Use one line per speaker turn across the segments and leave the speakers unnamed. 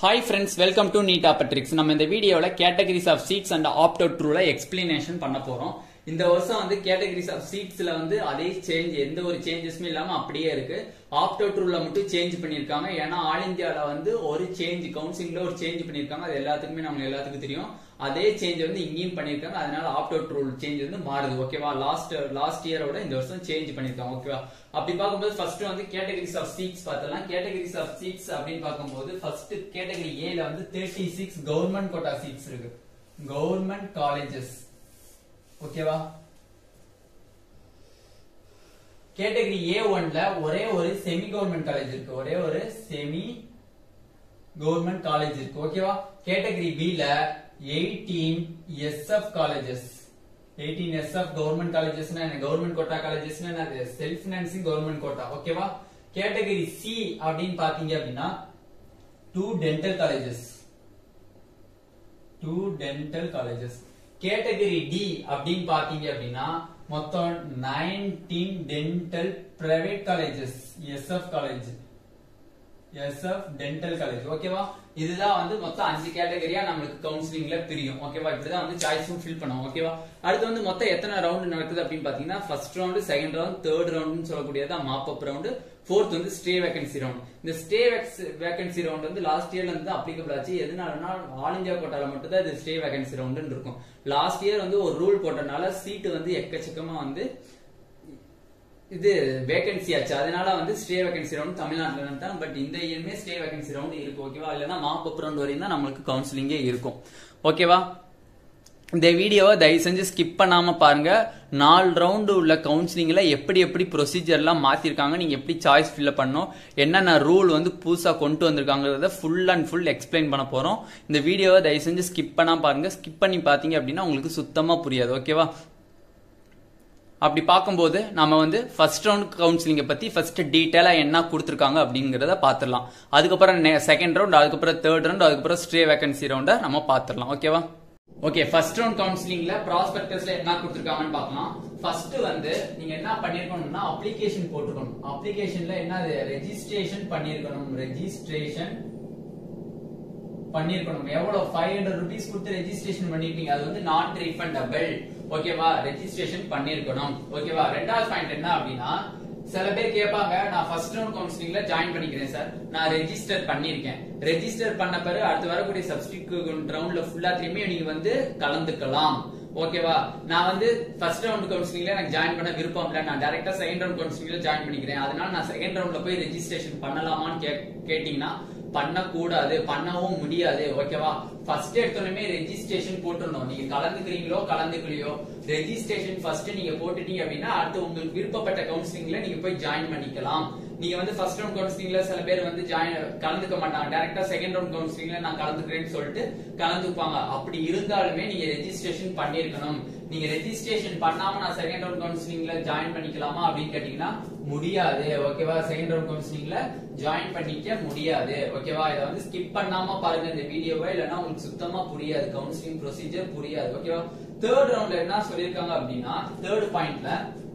hi friends welcome to NEET ஆப்பட்ரிக்ஸ் நம்ம இந்த வீடியோவில் categories of seats and opt out ரூல எக்ஸ்பிளனேஷன் பண்ண போறோம் இந்த வருஷம் வந்து கேட்டகரிஸ் ஆஃப் சீட்ஸ்ல வந்து அதே சேஞ்ச் எந்த ஒரு சேஞ்சஸுமே இல்லாம அப்படியே இருக்கு ஆப்ட் அவுட் ரூல்ல மட்டும் சேஞ்ச் பண்ணிருக்காங்க ஏன்னா ஆல் இந்தியால வந்து ஒரு சேஞ்ச் கவுன்சிலிங்ல ஒரு சேஞ்ச் பண்ணிருக்காங்க அது எல்லாத்துக்குமே நம்ம எல்லாத்துக்கும் தெரியும் அதே சேஞ்ச் வந்து இங்கேயும் பண்ணிருக்காங்க அதனால ஆப்ட் அவுட் ரூல் சேஞ்ச் வந்து மாறுது ஓகேவா லாஸ்ட் லாஸ்ட் இயரோட இந்த வருஷம் சேஞ்ச் பண்ணிருக்காங்க ஓகேவா அப்படி பார்க்கும்போது ஃபர்ஸ்ட் வந்து கேட்டகரிஸ் ஆஃப் சீட்ஸ் பார்த்தலாம் கேட்டகரிஸ் ஆஃப் சீட்ஸ் அப்படின்னு பார்க்கும்போது ஃபர்ஸ்ட் கேட்டகரி ஏல வந்து thirty six government quota seats இருக்கு கவர்மெண்ட் காலேஜஸ் ஓகேவா கேட்டகரி ஏ ஒன்ல ஒரே ஒரு செமி கவர்மெண்ட் காலேஜ் இருக்கு ஒரே ஒரு செமி கவர்மெண்ட் காலேஜ் இருக்கு ஓகேவா கேட்டகரி பி ல eighteen SF colleges eighteen SF government காலேஜஸ்னா என்ன கவர்மெண்ட் கோட்டா காலேஜஸ்னா என்னது செல்ஃப் பினான்சிங் கவர்மெண்ட் கோட்டா ஓகேவா கேட்டகரி சி அப்படின்னு பாத்தீங்க அப்படின்னா two dental colleges two dental colleges category D அப்படின்னு பாத்தீங்க அப்படின்னா மொத்தம் nineteen dental private colleges SF college SF dental college ஓகேவா இதுதான் வந்து மொத்தம் அஞ்சு கேட்டகரியா நம்மளுக்கு கவுன்சிலிங்ல பிரியும் ஓகேவா இப்படிதான் வந்து சாய்ஸும் ஃபில் பண்ணுவோம் ஓகேவா அடுத்து வந்து மொத்தம் எத்தனை ரவுண்ட் நடக்குது அப்படின்னு பாத்தீங்கன்னா first round second round third round சொல்லக்கூடியது மாப் அப் ரவுண்ட் ஃபோர்த் வந்து ஸ்டே வேகன்சி ரவுண்ட் இந்த ஸ்டே வேகன்சி ரவுண்ட் வந்து லாஸ்ட் இயர்ல இருந்து அப்ளிகபிள் ஆச்சு எதனாலனா ஆல் இந்தியா கோட்டால மட்டும் தான் இது ஸ்டே வேகன்சி ரவுண்ட் இருக்கும் லாஸ்ட் இயர் வந்து ஒரு ரூல் போட்டனால சீட்டு வந்து எக்கச்சக்கமா வந்து இது வேகன்சி ஆச்சு அதனால வந்து ஸ்டே வேகன்சி ரவுண்ட் தமிழ்நாட்டுல தான் பட் இந்த இயருமே ஸ்டே வேகன்சி ரவுண்ட் இருக்கு ஓகேவா இல்லைன்னா மாப் அப் ரவுண்ட் வரையும் தான் நம்மளுக்கு கவுன்சிலிங்கே இருக்கும் ஓகேவா இந்த வீடியோவை தயவு செஞ்சு ஸ்கிப் பண்ணாம பாருங்க நாலு ரவுண்டு உள்ள கவுன்சிலிங்ல எப்படி எப்படி ப்ரொசீஜர்லாம் மாத்திருக்காங்க நீங்க எப்படி சாய்ஸ் ஃபில் பண்ணணும் என்னென்ன ரூல் வந்து புதுசா கொண்டு வந்திருக்காங்கிறத ஃபுல் அண்ட் ஃபுல் எக்ஸ்பிளைன் பண்ண போறோம் இந்த வீடியோவை தயவு செஞ்சு ஸ்கிப் பண்ணாம பாருங்க ஸ்கிப் பண்ணி பாத்தீங்க அப்படின்னா உங்களுக்கு சுத்தமா புரியாது ஓகேவா அப்படி பார்க்கும்போது நம்ம வந்து ஃபர்ஸ்ட் ரவுண்ட் கவுன்சிலிங்கை பத்தி ஃபர்ஸ்ட் டீட்டெயிலா என்ன கொடுத்துருக்காங்க அப்படிங்கறத பாத்துடலாம் அதுக்கப்புறம் செகண்ட் ரவுண்ட் அதுக்கப்புறம் தேர்ட் ரவுண்ட் அதுக்கப்புறம் ஸ்டே வேகன்சி ரவுண்டை நம்ம பாத்துடலாம் ஓகேவா ஓகே ஃபர்ஸ்ட் ரவுண்ட் கவுன்சிலிங்ல ப்ராஸ்பெக்டஸ்ல என்ன கொடுத்துருக்காங்கன்னு பார்க்கலாம் ஃபர்ஸ்ட் வந்து நீங்க என்ன பண்ணிருக்கணும்னா அப்ளிகேஷன் போட்டுக்கணும் அப்ளிகேஷன்ல என்ன ரெஜிஸ்ட்ரேஷன் பண்ணிருக்கணும் ரெஜிஸ்ட்ரேஷன் பண்ணிருக்கணும் எவ்வளவு ஃபைவ் ஹண்ட்ரட் ருபீஸ் கொடுத்து ரெஜிஸ்ட்ரேஷன் பண்ணிருக்கீங்க அது வந்து நான் ரீஃபண்டபிள் ஓகேவா ரெஜிஸ்ட்ரேஷன் பண்ணிருக்கணும் ஓகேவா ரெண்டாவது பாயிண்ட் என்ன அப்படின்னா சில பேர் கேட்பாங்க நான் ஃபர்ஸ்ட் ரவுண்ட் கவுன்சிலிங்ல ஜாயின் பண்ணிக்கிறேன் சார் நான் ரெஜிஸ்டர் பண்ணிருக்கேன் ரெஜிஸ்டர் பண்ண பிறகு அடுத்து வரக்கூடிய சப்ஸ்டிக் ரவுண்ட்ல ஃபுல்லாத்தையுமே நீங்க வந்து கலந்துக்கலாம் ஓகேவா நான் வந்து ஃபர்ஸ்ட் ரவுண்ட் கவுன்சிலிங்ல எனக்கு ஜாயின் பண்ண விருப்பம் இல்ல நான் டைரக்டா செகண்ட் ரவுண்ட் கவுன்சிலிங்ல ஜாயின் பண்ணிக்கிறேன் அதனால நான் செகண்ட் ரவுண்ட்ல போய் ரெஜிஸ்ட்ரேஷன் பண்ணலாமான்னு கேட்டீங்கன்னா பண்ணக்கூடாது பண்ணவும் முடியாது ஓகேவா ஃபர்ஸ்ட் எடுத்தோடனே ரெஜிஸ்ட்ரேஷன் போட்டுடணும் நீங்க கலந்துக்கிறீங்களோ கலந்துக்கலையோ ரெஜிஸ்ட்ரேஷன் ஃபர்ஸ்ட் நீங்க போட்டுட்டீங்க அப்படின்னா அடுத்து உங்களுக்கு விருப்பப்பட்ட கவுன்சிலிங்ல நீங்க போய் ஜாயின் பண்ணிக்கலாம் நீங்க வந்து ஃபர்ஸ்ட் ரவுண்ட் கவுன்சிலிங்ல சில பேர் வந்து ஜாயின் கலந்துக்க மாட்டாங்க டைரக்டா செகண்ட் ரவுண்ட் கவுன்சிலிங்ல நான் கலந்துக்கிறேன்னு சொல்லிட்டு கலந்துப்பாங்க அப்படி இருந்தாலுமே நீங்க ரெஜிஸ்ட்ரேஷன் பண்ணிருக்கணும் நீங்க ரெஜிஸ்ட்ரேஷன் பண்ணாம நான் செகண்ட் ரவுண்ட் கவுன்சிலிங்ல ஜாயின் பண்ணிக்கலாமா அப்படின்னு கேட்டீங்கன்னா முடியாது ஓகேவா செகண்ட் ரவுண்ட் கவுன்சிலிங்ல ஜாயின் பண்ணிக்க முடியாது ஓகேவா இதை வந்து ஸ்கிப் பண்ணாம பாருங்க இந்த வீடியோவை இல்லைன்னா உங்களுக்கு சுத்தமா புரியாது கவுன்சிலிங் ப்ரொசீஜர் புரியாது ஓகேவா தேர்ட் ரவுண்ட்ல என்ன சொல்லிருக்காங்க அப்படின்னா தேர்ட் பாயிண்ட்ல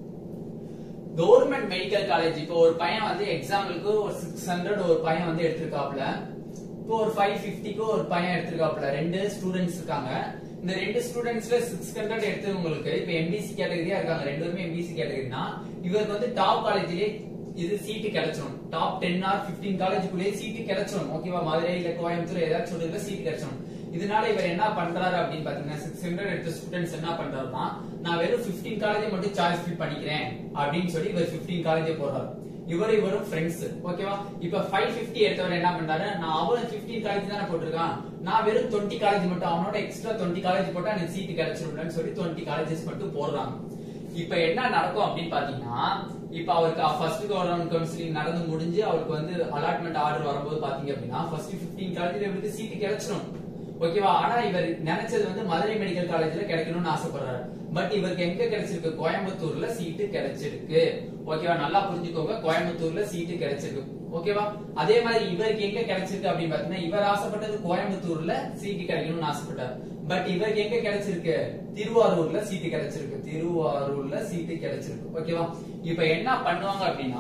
கவர்மெண்ட் மெடிக்கல் காலேஜ் இப்போ ஒரு பையன் வந்து எக்ஸாம்பிளுக்கு ஒரு சிக்ஸ் ஹண்ட்ரட் ஒரு பையன் வந்து எடுத்திருக்காப்ல இப்போ ஒரு ஃபைவ் பிப்டிக்கு ஒரு பையன் எடுத்திருக்காப்ல ரெண்டு ஸ்டூடெண்ட்ஸ் இருக்காங்க இந்த ரெண்டு ஸ்டூடெண்ட்ஸ்ல சிக்ஸ் ஹண்ட்ரட் எடுத்தவங்களுக்கு இப்ப எம்பிசி கேட்டகரியா இருக்காங்க ரெண்டு பேருமே எம்பிசி கேட்டகரினா இவருக்கு வந்து டாப் காலேஜ்லயே இது சீட்டு கிடைச்சிடும் டாப் டென் ஆர் பிப்டீன் காலேஜுக்குள்ளேயே சீட்டு கிடைச்சிடும் ஓகேவா மதுரை இல்ல கோயம்புத்தூர் ஏதாச்சும் ஒரு இதுல சீட்டு கிடைச்சிடும் இதனால இவர் என்ன பண்றாரு அப்படின்னு பாத்தீங்கன்னா சிக்ஸ் ஹண்ட்ரட் எடுத்த ஸ்டூடெண்ட்ஸ் என்ன பண்றாருன்னா நான் வெறும் பிப்டீன் காலேஜ் மட்டும் சாய்ஸ் ஃபில் பண்ணிக்கிறேன் அப்படின்னு சொல்லி இவர் பிப்டீன் காலேஜே போடுறாரு இவரு இவரும் ஃப்ரெண்ட்ஸ் ஓகேவா இப்ப ஃபைவ் பிப்டி எடுத்தவர் என்ன பண்றாரு நான் அவன் பிப்டீன் காலேஜ் தானே போட்டிருக்கான் நான் வெறும் டுவெண்ட்டி காலேஜ் மட்டும் அவனோட எக்ஸ்ட்ரா டுவெண்ட்டி காலேஜ் போட்டா எனக்கு சீட்டு கிடைச்சிரும்னு சொல்லி டுவெண்ட்டி காலேஜஸ் மட்டும் போடுறாங்க இப்ப என்ன நடக்கும் அப்படின்னு பாத்தீங்கன்னா இப்ப அவருக்கு ஃபர்ஸ்ட் ரவுண்ட் கவுன்சிலிங் நடந்து முடிஞ்சு அவருக்கு வந்து அலாட்மெண்ட் ஆர்டர் வரும்போது பாத்தீங்க அப்படின்னா ஃபர்ஸ்ட் பிப்டீன் காலேஜ்ல இவருக்கு சீட்டு கிடைச்சிடும் ஓகேவா ஆனா இவர் நினைச்சது வந்து மதுரை மெடிக்கல் காலேஜ்ல கிடைக்கணும்னு ஆசைப்படுறாரு பட் இவருக்கு எங்க கிடைச்சிருக்கு கோயம்புத்தூர்ல சீட்டு கிடைச்சிருக்கு ஓகேவா நல்லா புரிஞ்சுக்கோங்க கோயம்புத்தூர்ல சீட்டு கிடைச்சிருக்கு ஓகேவா அதே மாதிரி இவருக்கு எங்க கிடைச்சிருக்கு அப்படின்னு பாத்தீங்கன்னா இவர் ஆசைப்பட்டது கோயம்புத்தூர்ல சீட்டு கிடைக்கணும்னு ஆசைப்பட்டார் பட் இவருக்கு எங்க கிடைச்சிருக்கு திருவாரூர்ல சீட்டு கிடைச்சிருக்கு திருவாரூர்ல சீட்டு கிடைச்சிருக்கு ஓகேவா இப்ப என்ன பண்ணுவாங்க அப்படின்னா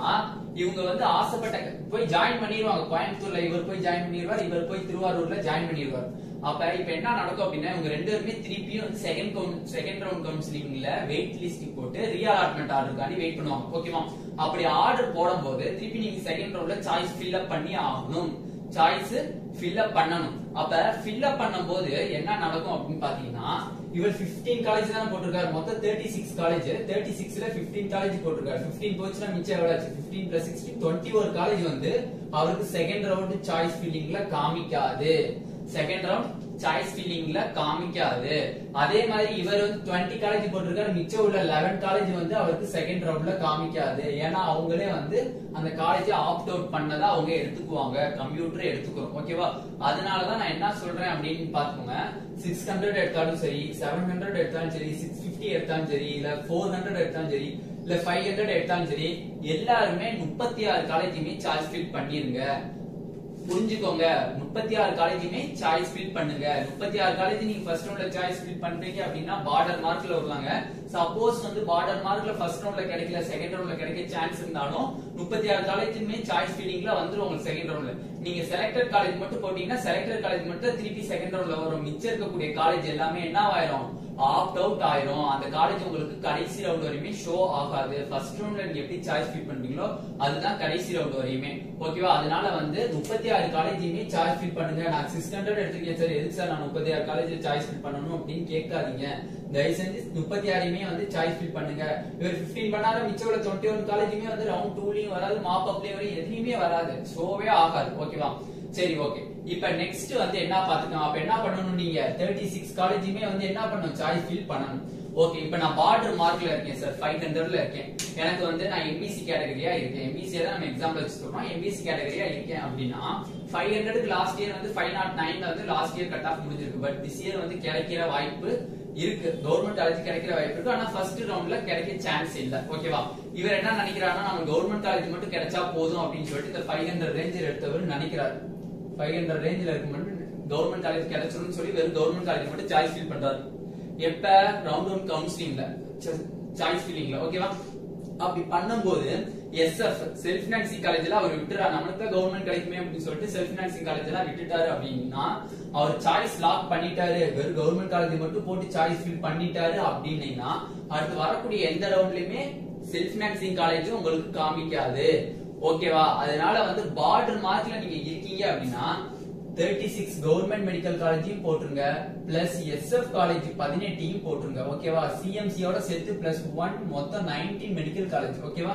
இவங்க வந்து ஆசைப்பட்ட போய் ஜாயின் பண்ணிடுவாங்க கோயம்புத்தூர்ல இவர் போய் ஜாயின் பண்ணிடுவார் இவர் போய் திருவாரூர்ல ஜாயின் பண்ணிடுவார் அப்ப இப்ப என்ன நடக்கும் அப்படின்னா இவங்க ரெண்டு பேருமே திருப்பியும் வந்து செகண்ட் கவுண்ட் செகண்ட் ரவுண்ட் கவுன்சிலிங்ல வெயிட் லிஸ்ட் போட்டு ரீஅலாட்மெண்ட் ஆர்டருக்காண்டி வெயிட் பண்ணுவாங்க ஓகேவா அப்படி ஆர்டர் போடும்போது திருப்பி நீங்க செகண்ட் ரவுண்ட்ல சாய்ஸ் ஃபில் அப் பண்ணி ஆகணும் சாய்ஸ் ஃபில் அப் பண்ணணும் அப்ப ஃபில் அப் பண்ணும்போது என்ன நடக்கும் அப்படின்னு பாத்தீங்கன்னா இவர் 15 காலேஜ் தான் போட்டிருக்காரு மொத்தம் 36 காலேஜ் 36ல 15 காலேஜ் போட்டிருக்காரு 15 போச்சுன்னா மிச்சம் எவ்வளவு ஆச்சு 15 பிளஸ் 16 21 காலேஜ் வந்து அவருக்கு செகண்ட் ரவுண்ட் சாய்ஸ் ஃபில்லிங்ல காமிக்காது செகண்ட் ரவுண்ட் சாய்ஸ் ஃபில்லிங்ல காமிக்காது அதே மாதிரி இவர் வந்து 20 காலேஜ் போட்டிருக்காரு மிச்சம் உள்ள 11 காலேஜ் வந்து அவருக்கு செகண்ட் ரவுண்ட்ல காமிக்காது ஏன்னா அவங்களே வந்து அந்த காலேஜ் ஆப்ட் அவுட் பண்ணதா அவங்க எடுத்துக்குவாங்க கம்ப்யூட்டர் எடுத்துக்கிறோம் ஓகேவா அதனாலதான் நான் என்ன சொல்றேன் அப்படின்னு பாத்துக்கோங்க சிக்ஸ் ஹண்ட்ரட் எடுத்தாலும் சரி செவன் ஹண்ட்ரட் எடுத்தாலும் சரி சிக்ஸ் பிப்டி எடுத்தாலும் சரி இல்ல ஃபோர் ஹண்ட்ரட் எடுத்தாலும் சரி இல்ல ஃபைவ் ஹண்ட்ரட் எடுத்தாலும் சரி எல்லாருமே முப்பத்தி ஆறு காலேஜுமே சார்ஜ் ஃபில் பண்ணிருங்க புரிஞ்சுக்கோங்க முப்பத்தி ஆறு காலேஜுமே சாய்ஸ் ஃபில் பண்ணுங்க முப்பத்தி ஆறு காலேஜ் நீங்க ஃபர்ஸ்ட் ரவுண்ட்ல சாய்ஸ் ஃபில் பண்றீங்க அப்படின்னா பார்டர் மார்க்ல வருவாங்க சப்போஸ் வந்து பார்டர் மார்க்ல ஃபர்ஸ்ட் ரவுண்ட்ல கிடைக்கல செகண்ட் ரவுண்ட்ல கிடைக்க சான்ஸ் இருந்தாலும் முப்பத்தி ஆறு காலேஜுமே சாய்ஸ் ஃபில்லிங்ல வந்துரும் உங்களுக்கு செகண்ட் ரவுண்ட்ல நீங்க செலக்டட் காலேஜ் மட்டும் போட்டீங்கன்னா செலக்டட் காலேஜ் மட்டும் திருப்பி செகண்ட் ரவுண்ட்ல வரும் மிச்சம் இருக்கக்கூடிய காலேஜ் எல்லாமே என்ன ஆயிரும் ஆப்ட் அவுட் ஆயிரும் அந்த காலேஜ் உங்களுக்கு கடைசி ரவுண்ட் வரையுமே ஷோ ஆகாது ஃபர்ஸ்ட் ரவுண்ட்ல நீங்க எப்படி சாய்ஸ் ஃபில் பண்றீங்களோ அதுதான் கடைசி ரவுண்ட் வரையுமே ஓகேவா அதனால வந்து முப்பத்தி ஆறு காலேஜையுமே சாய்ஸ் ஃபில் பண்ணுங்க நான் சிக்ஸ் ஹண்ட்ரட் எடுத்திருக்கேன் சார் எதுக்கு சார் நான் முப்பத்தி ஆறு காலேஜ் சாய்ஸ் ஃபில் பண்ணணும் அப்படின்னு கேட்காதீங்க தயவு செஞ்சு முப்பத்தி ஆறையுமே வந்து சாய்ஸ் ஃபில் பண்ணுங்க இவர் 15 பண்ணாலும் மிச்சம் உள்ள டுவெண்ட்டி ஒன் காலேஜுமே வந்து ரவுண்ட் டூலயும் வராது மாப் அப்லயும் வரையும் எதுலயுமே வராது ஷோவே ஆகாது ஓகேவா சரி ஓகே இப்ப நெக்ஸ்ட் வந்து என்ன பாத்துக்கலாம் அப்ப என்ன பண்ணணும் நீங்க தேர்ட்டி சிக்ஸ் காலேஜுமே வந்து என்ன பண்ணணும் சாய்ஸ் ஃபில் பண்ணணும் ஓகே இப்ப நான் பார்டர் மார்க்ல இருக்கேன் சார் ஃபைவ் ஹண்ட்ரட்ல இருக்கேன் எனக்கு வந்து நான் எம்பிசி கேட்டகரியா இருக்கேன் எம்பிசி தான் நம்ம எக்ஸாம்பிள் வச்சு சொல்றோம் எம்பிசி கேட்டகரியா இருக்கேன் அப்படின்னா ஃபைவ் ஹண்ட்ரடுக்கு லாஸ்ட் இயர் வந்து ஃபைவ் நாட் நைன்ல வந்து லாஸ்ட் இயர் கட் ஆஃப் முடிஞ்சிருக்கு பட் திஸ் இயர் வந்து கிடைக்கிற வாய்ப்பு இருக்கு கவர்மெண்ட் காலேஜ் கிடைக்கிற வாய்ப்பு இருக்கு ஆனா ஃபர்ஸ்ட் ரவுண்ட்ல கிடைக்க சான்ஸ் இல்ல ஓகேவா இவர் என்ன நினைக்கிறாருன்னா நம்ம கவர்மெண்ட் காலேஜ் மட்டும் கிடைச்சா போதும் அப்படின்னு சொல்லிட்டு இந்த ஃபைவ் ஹண்ட்ரட் ரேஞ்சில் எடுத்தவர் நினைக்கிறாரு ஃபைவ் ஹண்ட்ரட் ரேஞ்சில் இருக்கும் மட்டும் கவர்மெண்ட் காலேஜ் கிடைச்சிரும்னு சொல்லி வெறும் கவர்மெண்ட் காலேஜ் மட்டும் சாய்ஸ் ஃபில் பண்றாரு எப்ப ரவுண்ட் ஒன் கவுன்சிலிங்ல சாய்ஸ் ஃபில்லிங்ல ஓகேவா அப்படி பண்ணும்போது எஸ்எஃப் செல்ஃப் பினான்சிங் காலேஜ்ல அவர் விட்டுறாரு நம்மளுக்கு கவர்மெண்ட் கிடைக்குமே அப்படின்னு சொல்லிட்டு செல்ஃப் பினான்சிங் காலேஜ் எல்லாம் விட்டுட்டாரு அப்படின்னா அவர் சாய்ஸ் லாக் பண்ணிட்டாரு வெறும் கவர்மெண்ட் காலேஜ் மட்டும் போட்டு சாய்ஸ் ஃபில் பண்ணிட்டாரு அப்படின்னீங்கன்னா அடுத்து வரக்கூடிய எந்த ரவுண்ட்லயுமே செல்ஃப் பினான்சிங் காலேஜும் உங்களுக்கு காமிக்காது ஓகேவா அதனால வந்து பார்டர் மார்க்ல நீங்க இருக்கீங்க அப்படின்னா தேர்ட்டி சிக்ஸ் கவர்மெண்ட் மெடிக்கல் காலேஜையும் போட்டுருங்க பிளஸ் எஸ்எஃப் காலேஜ் பதினெட்டையும் போட்டுருங்க ஓகேவா சிஎம்சியோட சேர்த்து பிளஸ் ஒன் மொத்தம் நைன்டீன் மெடிக்கல் காலேஜ் ஓகேவா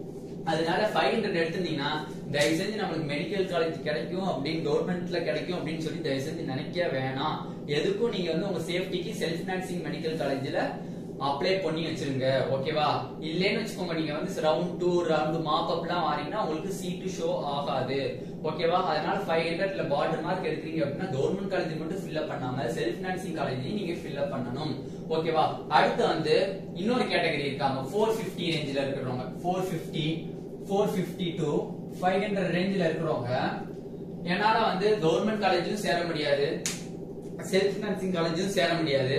அதனால ஃபைவ் ஹண்ட்ரட் எடுத்திருந்தீங்கன்னா தயவு செஞ்சு நம்மளுக்கு மெடிக்கல் காலேஜ் கிடைக்கும் அப்படின்னு கவர்மெண்ட்ல கிடைக்கும் அப்படின்னு சொல்லி தயவு செஞ்சு நினைக்க வேணாம் எதுக்கும் நீங்க வந்து உங்க சேஃப்டிக்கு செல்ஃப் பினான்சிங் மெடிக்கல் காலேஜ்ல அப்ளை பண்ணி வச்சிருங்க ஓகேவா இல்லைன்னு வச்சுக்கோங்க நீங்க வந்து ரவுண்ட் டூ ரவுண்ட் மாப் அப்லாம் வாரீங்கன்னா உங்களுக்கு சீட்டு ஷோ ஆகாது ஓகேவா அதனால ஃபைவ் ஹண்ட்ரட்ல பார்டர் மார்க் எடுக்கிறீங்க அப்படின்னா கவர்மெண்ட் காலேஜ் மட்டும் ஃபில் அப் பண்ணாம செல்ஃப் பினான்சிங் காலேஜையும் நீங்க ஃபில் அப் பண்ணணும் ஓகேவா அடுத்து வந்து இன்னொரு கேட்டகரி இருக்காங்க ஃபோர் பிப்டி ரேஞ்சில் இருக்கிறவங்க four fifty four fifty to five hundred ரேஞ்சில் இருக்கிறவங்க என்னால வந்து கவர்மெண்ட் காலேஜும் சேர முடியாது செல்ஃப் பினான்சிங் காலேஜும் சேர முடியாது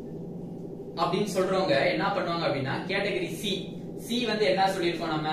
அப்படின்னு சொல்றவங்க என்ன பண்ணுவாங்க அப்படின்னா கேட்டகரி சி சி வந்து என்ன சொல்லியிருக்கோம் நம்ம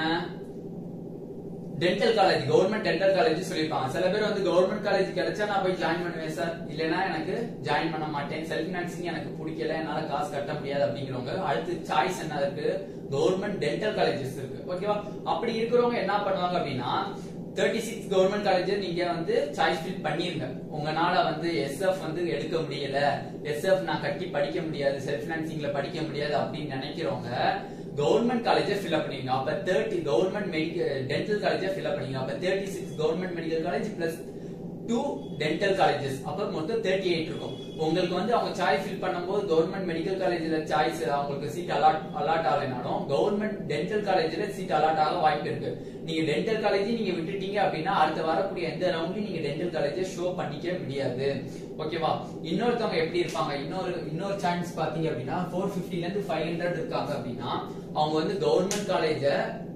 dental college government dental college சொல்லியிருப்பாங்க சில பேர் வந்து கவர்மெண்ட் காலேஜ் கிடைச்சா நான் போய் ஜாயின் பண்ணுவேன் சார் இல்லைன்னா எனக்கு ஜாயின் பண்ண மாட்டேன் செல்ஃப் பினான்சிங் எனக்கு பிடிக்கல என்னால காசு கட்ட முடியாது அப்படிங்கிறவங்க அடுத்து சாய்ஸ் என்ன இருக்கு கவர்மெண்ட் டென்டல் காலேஜஸ் இருக்கு ஓகேவா அப்படி இருக்கிறவங்க என்ன பண்ணுவாங்க அப்படின்னா தேர்ட்டி சிக்ஸ் கவர்மெண்ட் காலேஜ் நீங்க வந்து சாய்ஸ் ஃபில் பண்ணிருங்க உங்களால வந்து எஸ்எஃப் வந்து எடுக்க முடியல எஸ்எஃப் நான் கட்டி படிக்க முடியாது செல்ஃப் பினான்சிங்ல படிக்க முடியாது அப்படின்னு நினைக்கிறவங்க கவர்மெண்ட் காலேஜை ஃபில் அப் பண்ணீங்க அப்ப தேர்ட்டி கவர்மெண்ட் மெடிக்கல் டென்டல் காலேஜை ஃபில் அப் பண்ணீங்க அப்ப thirty six government medical college plus two dental colleges அப்ப மொத்தம் தேர்ட்டி எயிட் இருக்கும் உங்களுக்கு வந்து அவங்க சாய்ஸ் ஃபில் பண்ணும்போது கவர்மெண்ட் மெடிக்கல் காலேஜ்ல சாய்ஸ் அவங்களுக்கு சீட் அலாட் அலாட் ஆகலைனாலும் கவர்மெண்ட் டென்டல் காலேஜ்ல சீட் அலாட் ஆக வாய்ப்பு இருக்கு நீங்க டென்டல் காலேஜ் நீங்க விட்டுட்டீங்க அப்படின்னா அடுத்து வரக்கூடிய எந்த ரவுண்ட்லயும் நீங்க டென்டல் காலேஜை ஷோ பண்ணிக்க முடியாது ஓகேவா இன்னொருத்தவங்க எப்படி இருப்பாங்க இன்னொரு இன்னொரு சான்ஸ் பாத்தீங்க அப்படின்னா ஃபோர் பிப்டில இருந்து ஃபைவ் ஹண்ட்ரட் இருக்காங்க அப்படின்னா அவங்க வந்து கவர்மெண்ட் காலேஜ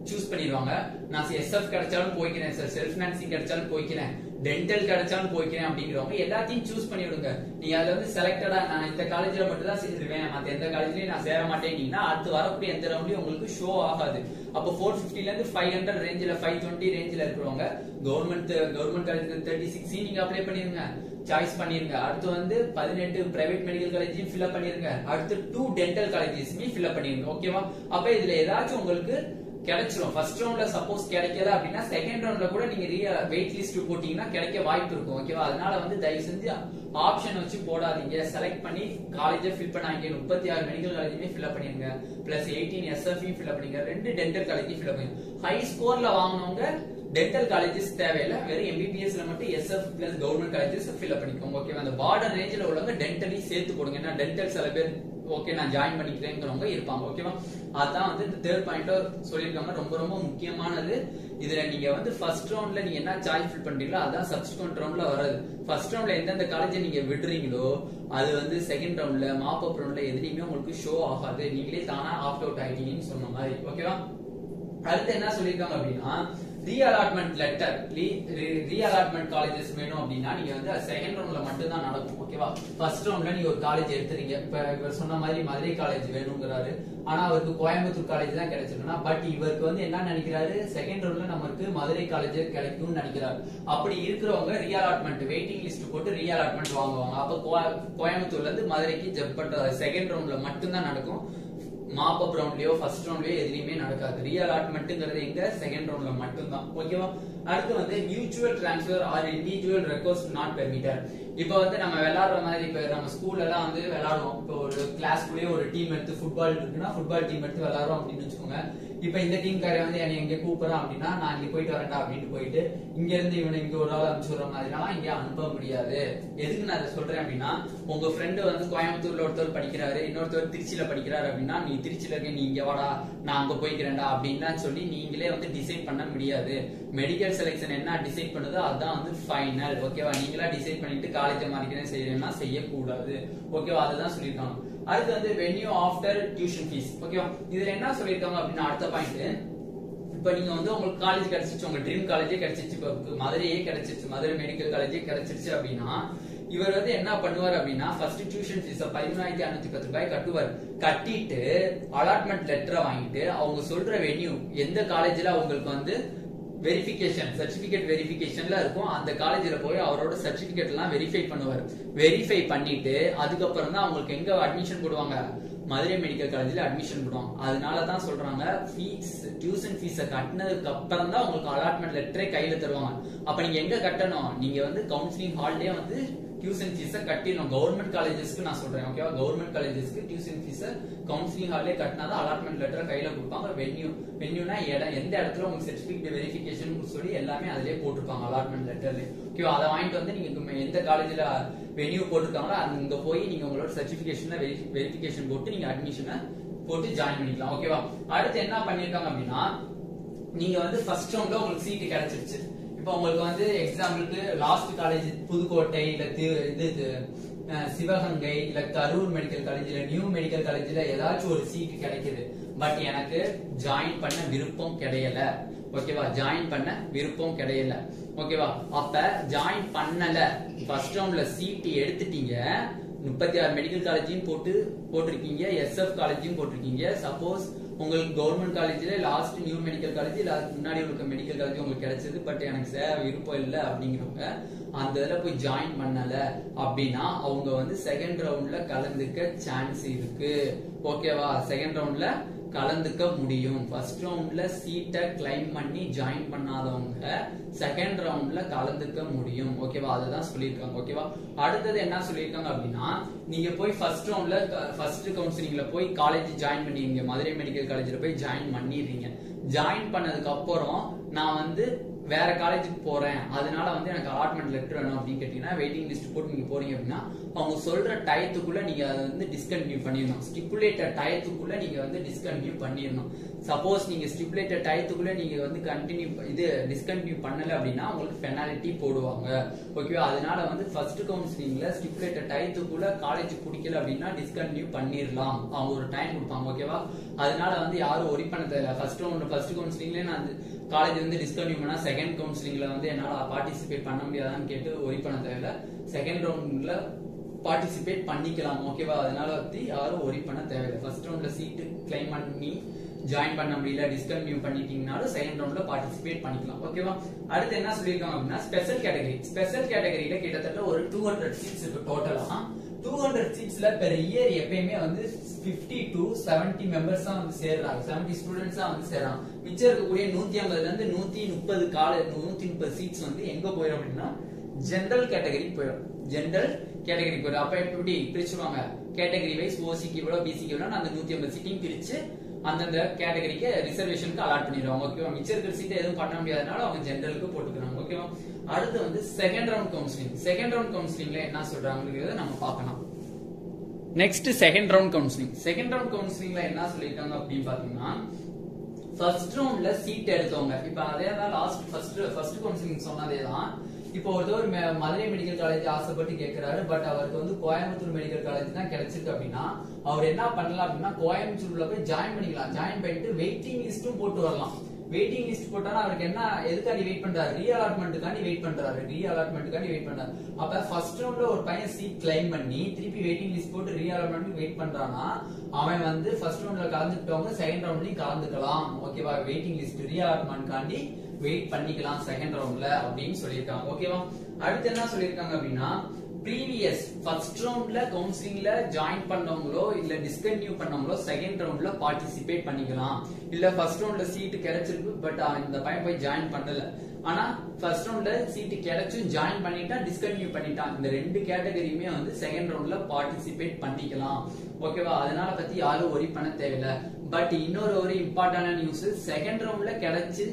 சூஸ் பண்ணிடுவாங்க நான் எஸ்எஃப் கிடைச்சாலும் போய்க்கிறேன் சார் செல்ஃப் ஃபினான்சிங் கிடைச்சாலும் போய்க்கிறேன் டென்டல் கிடைச்சாலும் போய்க்கிறேன் அப்படிங்கிறவங்க எல்லாத்தையும் சூஸ் பண்ணி விடுங்க நீங்க அதுல வந்து செலக்டடா நான் இந்த காலேஜ்ல மட்டும் தான் சேருவேன் மத்த எந்த காலேஜ்லயும் நான் சேர மாட்டேன்னீங்கன்னா அடுத்து வரக்கூடிய எந்த ரவுண்ட்லயும் உங்களுக்கு ஷோ ஆகாது அப்போ ஃபோர் பிப்டில இருந்து ஃபைவ் ஹண்ட்ரட் ரேஞ்சில் ஃபைவ் டுவெண்ட்டி ரேஞ்சில் இருக்கிறவங்க government government college thirty six நீங்க அப்ளை பண்ணிருங்க சாய்ஸ் பண்ணிருங்க அடுத்து வந்து பதினெட்டு பிரைவேட் மெடிக்கல் காலேஜையும் ஃபில்அப் பண்ணிருங்க அடுத்து டூ டென்டல் காலேஜஸுமே ஃபில்அப் பண்ணிருங்க ஓகேவா அப்ப இதுல ஏதாச்சும் உங்களுக்கு கிடைச்சிரும் ஃபர்ஸ்ட் ரவுண்ட்ல சப்போஸ் கிடைக்கல அப்படின்னா செகண்ட் ரவுண்ட்ல கூட நீங்க வெயிட் லிஸ்ட் போட்டீங்கன்னா கிடைக்க வாய்ப்பு இருக்கும் ஓகேவா அதனால வந்து தயவு செஞ்சு ஆப்ஷன் வச்சு போடாதீங்க செலக்ட் பண்ணி காலேஜை ஃபில் பண்ணாங்க முப்பத்தி ஆறு மெடிக்கல் காலேஜுமே ஃபில் பண்ணிருங்க பிளஸ் எயிட்டீன் எஸ்எஃப்யும் ஃபில் பண்ணிருங்க ரெண்டு டென்டல் காலேஜையும் ஃபில் பண்ணுங்க ஹை ஸ்கோர்ல வாங்கினவங்க டென்டல் காலேஜஸ் தேவையில்லை வெறும் எம்பிபிஎஸ்ல மட்டும் SF plus government colleges fill பண்ணிக்கோங்க ஓகேவா அந்த பார்டர் ரேஞ்சில் உள்ளவங்க டென்டலி சேர்த்து போடுங்க ஏன்னா டென்டல் சில பேர் ஓகே நான் ஜாயின் பண்ணிக்கிறேங்கிறவங்க இருப்பாங்க ஓகேவா அதான் வந்து இந்த தேர்ட் பாயிண்ட் சொல்லியிருக்காங்க ரொம்ப ரொம்ப முக்கியமானது இதுல நீங்க வந்து ஃபர்ஸ்ட் ரவுண்ட்ல நீங்க என்ன சாய்ஸ் ஃபில் பண்றீங்களோ அதான் சப்ஸ்டிகண்ட் ரவுண்ட்ல வராது ஃபர்ஸ்ட் ரவுண்ட்ல எந்தெந்த காலேஜ் நீங்க விடுறீங்களோ அது வந்து செகண்ட் ரவுண்ட்ல மாப் அப் ரவுண்ட்ல எதுலயுமே உங்களுக்கு ஷோ ஆகாது நீங்களே தானா ஆப்ட் அவுட் ஆயிட்டீங்கன்னு சொன்ன மாதிரி ஓகேவா அடுத்து என்ன சொல்லியிருக்காங்க அப்படின்னா ரீஅலாட்மெண்ட் லெட்டர் ரீஅலாட்மெண்ட் காலேஜஸ் வேணும் அப்படின்னா நீங்க வந்து செகண்ட் ரவுண்ட்ல மட்டும் தான் நடக்கும் ஓகேவா ஃபர்ஸ்ட் ரவுண்ட்ல நீங்க ஒரு காலேஜ் எடுத்துறீங்க இப்ப இவர் சொன்ன மாதிரி மதுரை காலேஜ் வேணுங்கிறாரு ஆனா அவருக்கு கோயம்புத்தூர் காலேஜ் தான் கிடைச்சிருக்குன்னா பட் இவருக்கு வந்து என்ன நினைக்கிறாரு செகண்ட் ரவுண்ட்ல நமக்கு மதுரை காலேஜ் கிடைக்கும்னு நினைக்கிறாரு அப்படி இருக்கிறவங்க ரீஅலாட்மெண்ட் வெயிட்டிங் லிஸ்ட் போட்டு ரீஅலாட்மெண்ட் வாங்குவாங்க அப்ப கோ- கோயம்புத்தூர்ல இருந்து மதுரைக்கு ஜப் பண்றது செகண்ட் ரவுண்ட்ல மட்டும்தான் நடக்கும் மாப் அப் ரவுண்ட்லயோ ஃபர்ஸ்ட் ரவுண்ட்லயோ எதுலயுமே நடக்காது ரீஅலாட்மெண்ட்ங்கிறது எங்க செகண்ட் ரவுண்ட்ல மட்டும்தான் ஓகேவா அடுத்து வந்து mutual transfer or individual request not permitted இப்போ வந்து நம்ம விளையாடுற மாதிரி இப்ப நம்ம ஸ்கூல்ல எல்லாம் வந்து விளையாடுவோம் இப்போ ஒரு கிளாஸ்க்குள்ளேயே ஒரு டீம் எடுத்து ஃபுட்பால் இருக்குன்னா ஃபுட்பால் டீம் எடுத்து விளையாடுறோம் அப்படின்னு வச்சுக்கோங்க இப்போ இந்த டீம் காரை வந்து என்னை எங்க கூப்பிடுறான் அப்படின்னா நான் இங்க போயிட்டு வரேன்டா அப்படின்னு போயிட்டு இங்க இருந்து இவனை இங்க ஒரு ஆள் அனுப்பிச்சுடுற மாதிரிலாம் இங்க அனுப்ப முடியாது எதுக்கு நான் அதை சொல்றேன் அப்படின்னா உங்க ஃப்ரெண்டு வந்து கோயம்புத்தூர்ல ஒருத்தர் படிக்கிறாரு இன்னொருத்தர் திருச்சியில படிக்கிறாரு அப்படின்னா நீ திருச்சியில இருக்க நீ இங்க வாடா நான் அங்க போய்க்கிறேன்டா அப்படின்லாம் சொல்லி நீங்களே வந்து டிசைட் பண்ண முடியாது மெடிக்கல் செலெக்ஷன் என்ன டிசைட் பண்ணுதோ அதான் வந்து ஃபைனல் ஓகேவா நீங்களா டிசைட் பண்ணிட்டு காலேஜை மாறிக்கிறேன் செய்யறேன்னா செய்யக்கூடாது ஓகேவா அதுதான் சொல்லியிருக்காங்க அடுத்து வந்து வென்யூ ஆஃப்டர் டியூஷன் ஃபீஸ் ஓகேவா இதுல என்ன சொல்லியிருக்காங்க அப்படின்னா அடுத்த பாயிண்ட் இப்ப நீங்க வந்து உங்களுக்கு காலேஜ் கிடைச்சிச்சு உங்க ட்ரீம் காலேஜே கிடைச்சிச்சு இப்ப மதுரையே கிடைச்சிச்சு மதுரை மெடிக்கல் காலேஜே கிடைச்சிருச்சு அப்படின்னா இவர் வந்து என்ன பண்ணுவார் அப்படின்னா ஃபர்ஸ்ட் டியூஷன் ஃபீஸ் பதிமூணாயிரத்தி அறுநூத்தி பத்து ரூபாய் கட்டுவார் கட்டிட்டு அலாட்மெண்ட் லெட்டரை வாங்கிட்டு அவங்க சொல்ற வென்யூ எந்த காலேஜ்ல அவங்களுக்கு வந்து வெரிஃபிகேஷன் சர்டிபிகேட் வெரிஃபிகேஷன்ல இருக்கும் அந்த காலேஜ்ல போய் அவரோட சர்டிபிகேட் எல்லாம் வெரிஃபை பண்ணுவார் வெரிஃபை பண்ணிட்டு அதுக்கப்புறம் தான் அவங்களுக்கு எங்க அட்மிஷன் போடுவாங்க மதுரை மெடிக்கல் காலேஜ்ல அட்மிஷன் போடுவாங்க அதனால தான் சொல்றாங்க ஃபீஸ் டியூஷன் ஃபீஸை கட்டினதுக்கு அப்புறம் தான் உங்களுக்கு அலாட்மெண்ட் லெட்டரே கையில தருவாங்க அப்ப நீங்க எங்க கட்டணும் நீங்க வந்து கவுன்சிலிங் ஹால்லே வந்து டியூஷன் ஃபீஸை கட்டிடணும் கவர்மெண்ட் காலேஜஸ்க்கு நான் சொல்றேன் ஓகேவா கவர்மெண்ட் காலேஜஸ்க்கு டியூஷன் ஃபீஸை கவுன்சிலிங் ஹால்லே கட்டினாதான் அலாட்மெண்ட் லெட்டர் கையில கொடுப்பாங்க வென்யூ வென்யூனா இடம் எந்த இடத்துல உங்களுக்கு சர்டிபிகேட் வெரிஃபிகேஷன் சொல்லி எல்லாமே அதிலே போட்டிருப்பாங்க அலாட்மெண்ட் லெட்டர்ல ஓகேவா அதை வாங்கிட்டு வந்து நீங்க எந்த காலேஜ்ல வென்யூ போட்டிருக்காங்களோ அங்க போய் நீங்க உங்களோட சர்டிபிகேஷன் வெரிஃபிகேஷன் போட்டு நீங்க அட்மிஷனை போட்டு ஜாயின் பண்ணிக்கலாம் ஓகேவா அடுத்து என்ன பண்ணிருக்காங்க அப்படின்னா நீங்க வந்து ஃபர்ஸ்ட் ரவுண்ட்ல உங்களுக்கு சீட்டு கிடைச்சிருச்சு இப்போ உங்களுக்கு வந்து எக்ஸாம்பிளுக்கு லாஸ்ட் காலேஜ் புதுக்கோட்டை இல்ல தி- இது இது, அஹ், சிவகங்கை இல்ல கரூர் மெடிக்கல் காலேஜ் இல்ல நியூ மெடிக்கல் காலேஜ்ல ஏதாச்சும் ஒரு சீட் கிடைக்குது பட் எனக்கு ஜாயின் பண்ண விருப்பம் கிடையல ஓகேவா ஜாயின் பண்ண விருப்பம் கிடையல ஓகேவா அப்ப ஜாயின் பண்ணல ஃபர்ஸ்ட் ரவுண்ட்ல சீட் எடுத்துட்டீங்க முப்பத்தி ஆறு மெடிக்கல் காலேஜையும் போட்டு போட்டிருக்கீங்க எஸ்எஃப் காலேஜையும் போட்டிருக்கீங்க சப்போஸ் உங்களுக்கு கவர்மெண்ட் காலேஜ்ல லாஸ்ட் நியூ மெடிக்கல் காலேஜ் இல்ல அதுக்கு முன்னாடி இருக்க மெடிக்கல் காலேஜ் உங்களுக்கு கிடைச்சது பட் எனக்கு சேர விருப்பம் இல்லை அப்படிங்கிறவங்க அந்த இதுல போய் ஜாயின் பண்ணல அப்படின்னா அவங்க வந்து செகண்ட் ரவுண்ட்ல கலந்துக்க சான்ஸ் இருக்கு ஓகேவா செகண்ட் ரவுண்ட்ல கலந்துக்க முடியும் ஃபர்ஸ்ட் ரவுண்ட்ல சீட்டை கிளைம் பண்ணி ஜாயின் பண்ணாதவங்க செகண்ட் ரவுண்ட்ல கலந்துக்க முடியும் ஓகேவா அதுதான் சொல்லியிருக்காங்க ஓகேவா அடுத்தது என்ன சொல்லியிருக்காங்க அப்படின்னா நீங்க போய் ஃபர்ஸ்ட் ரவுண்ட்ல ஃபர்ஸ்ட் கவுன்சிலிங்ல போய் காலேஜ் ஜாயின் பண்ணிடுங்க மதுரை மெடிக்கல் காலேஜ்ல போய் ஜாயின் பண்ணிடுறீங்க ஜாயின் பண்ணதுக்கு அப்புறம் நான் வந்து வேற காலேஜுக்கு போறேன் அதனால வந்து எனக்கு அலாட்மெண்ட் லெட்டர் வேணும் அப்படின்னு கேட்டீங்கன்னா வெயிட்டிங் லிஸ்ட் போட்டு நீங்க போறீங்க அப்படின்னா அவங்க சொல்ற டயத்துக்குள்ள நீங்க அதை வந்து டிஸ்கண்டினியூ பண்ணிடணும் ஸ்டிப்புலேட்டட் டயத்துக்குள்ள நீங்க வந்து டிஸ்கண்டினியூ பண்ணிடணும் சப்போஸ் நீங்க ஸ்டிப்புலேட்டட் டயத்துக்குள்ள நீங்க வந்து கண்டினியூ இது டிஸ்கண்டினியூ பண்ணல அப்படின்னா உங்களுக்கு பெனால்ட்டி போடுவாங்க ஓகேவா அதனால வந்து ஃபர்ஸ்ட் கவுன்சிலிங்ல ஸ்டிப்புலேட்டட் டயத்துக்குள்ள காலேஜ் பிடிக்கல அப்படின்னா டிஸ்கண்டினியூ பண்ணிடலாம் அவங்க ஒரு டைம் கொடுப்பாங்க ஓகேவா அதனால வந்து யாரும் ஒரி பண்ண தேவையில்ல ஃபர்ஸ்ட் ரவுண்ட் ஃபர்ஸ்ட் கவுன்சிலிங்ல நான் காலேஜ் வந்து டிஸ்கண்டினியூ பண்ணா செகண்ட் கவுன்சிலிங்ல வந்து என்னால பார்ட்டிசிபேட் பண்ண முடியாதான்னு கேட்டு ஒரி பண்ண தேவையில்ல செகண்ட் ரவுண்ட்ல பார்ட்டிசிபேட் பண்ணிக்கலாம் ஓகேவா அதனால வந்து யாரும் ஒரி பண்ண தேவையில்லை ஃபர்ஸ்ட் ரவுண்ட்ல சீட்டு கிளைம் பண்ணி ஜாயின் பண்ண முடியல டிஸ்கண்டினியூ பண்ணிட்டீங்கனாலும் செகண்ட் ரவுண்ட்ல பார்ட்டிசிபேட் பண்ணிக்கலாம் ஓகேவா அடுத்து என்ன சொல்லியிருக்காங்க அப்படின்னா ஸ்பெஷல் கேட்டகரி ஸ்பெஷல் கேட்டகரியில கிட்டத்தட்ட ஒரு டூ ஹண்ட்ரட் சீட்ஸ் இருக்கு டோட்டலா டூ ஹண்ட்ரட் சீட்ஸ்ல பெர் இயர் எப்பயுமே வந்து பிப்டி டு செவன்டி மெம்பர்ஸ் தான் வந்து சேர்றாங்க செவன்டி ஸ்டூடெண்ட்ஸ் தான் வந்து சேர்றாங்க மிச்சம் இருக்கக்கூடிய நூத்தி ஐம்பதுல இருந்து நூத்தி முப்பது கால நூத்தி முப்பது சீட்ஸ் வந்து எங்க போயிடும் அப்படின்னா ஜெனரல் கேட்டகரி போயிடும் ஜெனரல் கேட்டகரி போயிடும் அப்ப எப்படி பிரிச்சுவாங்க கேட்டகரி வைஸ் ஓசிக்கு இவ்வளவு பிசிக்கு இவ்வளவு அந்த நூத்தி ஐம்பது சீட்டையும் பிரிச்சு அந்தந்த கேட்டகரிக்கு ரிசர்வேஷனுக்கு அலாட் பண்ணிடுவாங்க ஓகேவா மிச்சம் இருக்கிற சீட்டை எதுவும் பண்ண முடியாதனால அவங்க ஜெனரலுக்கு போட்டுக்கிறாங்க ஓகேவா அடுத்து வந்து second round counselling second round கவுன்சிலிங்ல என்ன சொல்றாங்கிறத நம்ம பார்க்கலாம் next second round counselling second round கவுன்சிலிங்ல என்ன சொல்லியிருக்காங்க அப்படின்னு பாத்தீங்கன்னா ஃபர்ஸ்ட் ரவுண்ட்ல சீட் எடுத்தவங்க இப்ப அதே தான் லாஸ்ட் ஃபர்ஸ்ட் ஃபர்ஸ்ட் கவுன்சிலிங் சொன்னதே தான் இப்போ ஒருத்தர் ம- மதுரை மெடிக்கல் காலேஜ் ஆசைப்பட்டு கேட்கிறாரு பட் அவருக்கு வந்து கோயம்புத்தூர் மெடிக்கல் காலேஜ் தான் கிடைச்சிருக்கு அப்படின்னா அவர் என்ன பண்ணலாம் அப்படின்னா கோயம்புத்தூர்ல போய் ஜாயின் பண்ணிக்கலாம் ஜாயின் பண்ணிட்டு வெயிட்டிங் லிஸ்டும் போட்டு வரலாம் வெயிட்டிங் லிஸ்ட் போட்டானா அவருக்கு என்ன எதுக்காண்டி வெயிட் பண்றாரு ரீ அலாட்மெண்ட்டுக்காண்டி வெயிட் பண்றாரு ரீ அலாட்மெண்ட்டுக்காண்டி வெயிட் பண்றாரு அப்ப ஃபர்ஸ்ட் ரவுண்ட்ல ஒரு பையன் சீட் கிளைம் பண்ணி திருப்பி வெயிட்டிங் லிஸ்ட் போட்டு ரீ அலாட்மெண்ட் வெயிட் பண்றானா அவன் வந்து ஃபர்ஸ்ட் ரவுண்ட்ல கலந்துக்கிட்டவங்க செகண்ட் ரவுண்ட்லயும் கலந்துக்கலாம் ஓகேவா வெயிட்டிங் லிஸ்ட் ரீ அலாட்மெண்ட்காண்டி வெயிட் பண்ணிக்கலாம் செகண்ட் ரவுண்ட்ல அப்படின்னு சொல்லியிருக்காங்க ஓகேவா அடுத்து என்ன சொல்லியிருக்காங்க அப்படின்னா ப்ரீவியஸ் ஃபர்ஸ்ட் ரவுண்ட்ல கவுன்சிலிங்ல ஜாயின் பண்ணவங்களோ இல்ல டிஸ்கன்டினியூ பண்ணவங்களோ செகண்ட் ரவுண்ட்ல பார்ட்டிசிபேட் பண்ணிக்கலாம் இல்ல ஃபர்ஸ்ட் ரவுண்ட்ல சீட் கிடைச்சிருக்கு பட் இந்த பையன் போய் ஜாயின் பண்ணல ஆனா ஃபர்ஸ்ட் ரவுண்ட்ல சீட் கிடைச்சும் ஜாயின் பண்ணிட்டான் டிஸ்கன்டினியூ பண்ணிட்டான் இந்த ரெண்டு கேட்டகரியுமே வந்து செகண்ட் ரவுண்ட்ல பார்ட்டிசிபேட் பண்ணிக்கலாம் ஓகேவா அதனால பத்தி யாரும் ஒரி பண்ண தேவையில்ல பட் இன்னொரு ஒரு இம்பார்ட்டன்டான நியூஸ் செகண்ட் ரவுண்ட்ல கிடைச்சு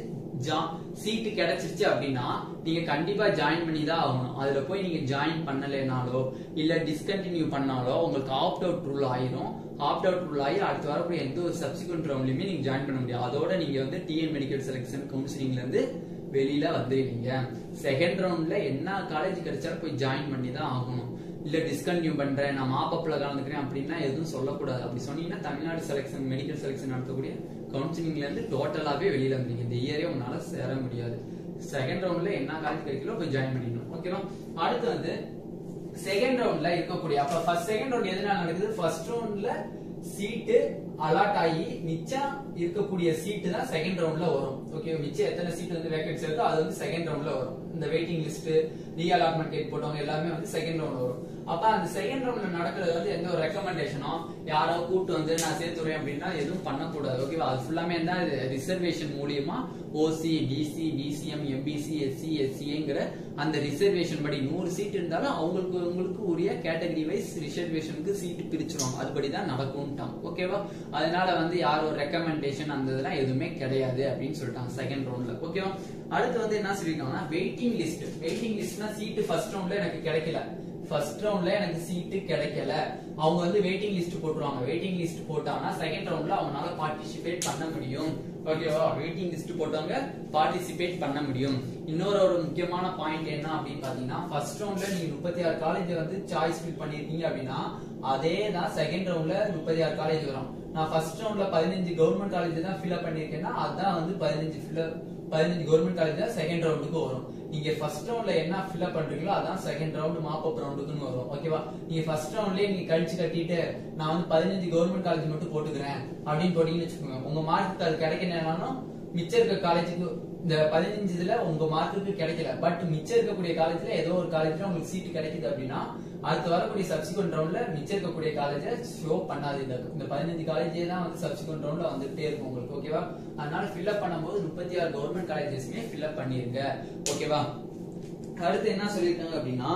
சீட்டு கிடைச்சிருச்சு அப்படின்னா நீங்க கண்டிப்பா ஜாயின் பண்ணி தான் ஆகணும் அதுல போய் நீங்க ஜாயின் பண்ணலைனாலோ இல்ல டிஸ்கண்டினியூ பண்ணாலோ உங்களுக்கு ஆப்ட் அவுட் ரூல் ஆயிரும் ஆப்ட் அவுட் ரூல் ஆகி அடுத்து வரக்கூடிய எந்த ஒரு சப்சிக்வெண்ட் ரவுண்ட்லயுமே நீங்க ஜாயின் பண்ண முடியாது அதோட நீங்க வந்து டிஎன் மெடிக்கல் செலக்ஷன் கவுன்சிலிங்ல இருந்து வெளியில வந்துருவீங்க செகண்ட் ரவுண்ட்ல என்ன காலேஜ் கிடைச்சாலும் போய் ஜாயின் பண்ணி தான் ஆகணும் இல்ல டிஸ்கண்டினியூ பண்றேன் நான் மாப்பப்ல கலந்துக்கிறேன் அப்படின்னா எதுவும் சொல்லக்கூடாது அப்படி சொன்னீங்கன்னா தமிழ்நாடு செலக்ஷன் மெடிக்கல் செலக்ஷன் நடத்தக்கூடிய கவுன்சிலிங்ல இருந்து டோட்டலாவே வெளியில வந்துருங்க இந்த இயரே உங்களால சேர முடியாது செகண்ட் ரவுண்ட்ல என்ன காலேஜ் கிடைக்கலோ போய் ஜாயின் பண்ணிடணும் ஓகேவா அடுத்து வந்து செகண்ட் ரவுண்ட்ல இருக்கக்கூடிய அப்ப ஃபர்ஸ்ட் செகண்ட் ரவுண்ட் எதனால நடக்குது ஃபர்ஸ்ட் ரவுண்ட்ல சீட்டு அலாட் ஆகி மிச்சம் இருக்கக்கூடிய சீட்டு தான் செகண்ட் ரவுண்ட்ல வரும் ஓகே மிச்சம் எத்தனை சீட் வந்து வேகன்சி இருக்கோ அது வந்து செகண்ட் ரவுண்ட்ல வரும் இந்த waiting list reallotment date போட்டவங்க எல்லாமே வந்து செகண்ட் ரவுண்ட் வரும் அப்ப அந்த செகண்ட் ரவுண்ட்ல நடக்கிறது வந்து எந்த ஒரு ரெக்கமெண்டேஷனோ யாரோ கூட்டு வந்து நான் சேர்த்துறேன் அப்படின்னா எதுவும் பண்ணக்கூடாது ஓகேவா அது ஃபுல்லாமே என்ன ரிசர்வேஷன் மூலியமா OC BC BCM MBC SC எஸ்சிங்கிற அந்த ரிசர்வேஷன் படி நூறு சீட் இருந்தாலும் அவங்களுக்கு உங்களுக்கு உரிய கேட்டகரி வைஸ் ரிசர்வேஷனுக்கு சீட் பிரிச்சிருவாங்க அதுபடி தான் நடக்கும்ட்டாங்க ஓகேவா அதனால வந்து யாரும் ரெக்கமெண்டேஷன் அந்த இதெல்லாம் எதுவுமே கிடையாது அப்படின்னு சொல்லிட்டாங்க செகண்ட் ரவுண்ட்ல ஓகேவா அடுத்து வந்து என்ன சொல்லிருக்காங்கன்னா வெயிட்டிங் லிஸ்ட் வெயிட்டிங் லிஸ்ட்னா சீட் ஃபர்ஸ்ட் ரவுண்ட்ல எனக்கு கிடைக்கல ஃபர்ஸ்ட் ரவுண்ட்ல எனக்கு சீட்டு கிடைக்கல அவங்க வந்து வெயிட்டிங் லிஸ்ட் போட்டுருவாங்க வெயிட்டிங் லிஸ்ட் போட்டாங்கன்னா செகண்ட் ரவுண்ட்ல அவங்களால பார்ட்டிசிபேட் பண்ண முடியும் ஓகேவா வெயிட்டிங் லிஸ்ட் போட்டவங்க பார்ட்டிசிபேட் பண்ண முடியும் இன்னொரு ஒரு முக்கியமான பாயிண்ட் என்ன அப்படின்னு பாத்தீங்கன்னா ஃபர்ஸ்ட் ரவுண்ட்ல நீங்க முப்பத்தி ஆறு காலேஜ் வந்து சாய்ஸ் ஃபில் பண்ணிருக்கீங்க அப்படின்னா அதே தான் செகண்ட் ரவுண்ட்ல முப்பத்தி ஆறு காலேஜ் வரும் நான் ஃபர்ஸ்ட் ரவுண்ட்ல பதினஞ்சு கவர்மெண்ட் காலேஜ் தான் ஃபில் பண்ணிருக்கேன்னா அதான் வந்து பதினஞ்சு ஃபில் பதினஞ்சு கவர்மெண்ட் காலேஜ் தான் செகண்ட் ரவுண்டுக்கு வரும் நீங்க ஃபர்ஸ்ட் ரவுண்ட்ல என்ன ஃபில் பண்றீங்களோ அதான் செகண்ட் ரவுண்ட் மாப் அப் ரவுண்டுக்குன்னு வரும் ஓகேவா நீங்க ஃபர்ஸ்ட் ரவுண்ட்லயே நீங்க கழிச்சு கட்டிட்டு நான் வந்து பதினஞ்சு கவர்மெண்ட் காலேஜ் மட்டும் போட்டுக்கிறேன் அப்படின்னு போட்டீங்கன்னு வச்சுக்கோங்க உங்க மார்க்கு அது கிடைக்கலனாலும் மிச்சம் இருக்க காலேஜுக்கு இந்த பதினஞ்சு இதுல உங்க மார்க்குக்கு கிடைக்கல பட் மிச்சம் இருக்கக்கூடிய காலேஜ்ல ஏதோ ஒரு காலேஜ்ல உங்களுக்கு சீட் கிடைக்குது அப்படின்னா அடுத்து வரக்கூடிய சப்சிக்வெண்ட் ரவுண்ட்ல மிச்சம் இருக்கக்கூடிய காலேஜ ஷோ பண்ணாது இந்த இந்த பதினஞ்சு காலேஜே தான் வந்து சப்சிக்வெண்ட் ரவுண்ட்ல வந்துட்டே இருக்கும் உங்களுக்கு ஓகேவா அதனால ஃபில்அப் பண்ணும்போது முப்பத்தி ஆறு கவர்மெண்ட் காலேஜஸ்மே ஃபில்அப் பண்ணிருங்க ஓகேவா அடுத்து என்ன சொல்லியிருக்காங்க அப்படின்னா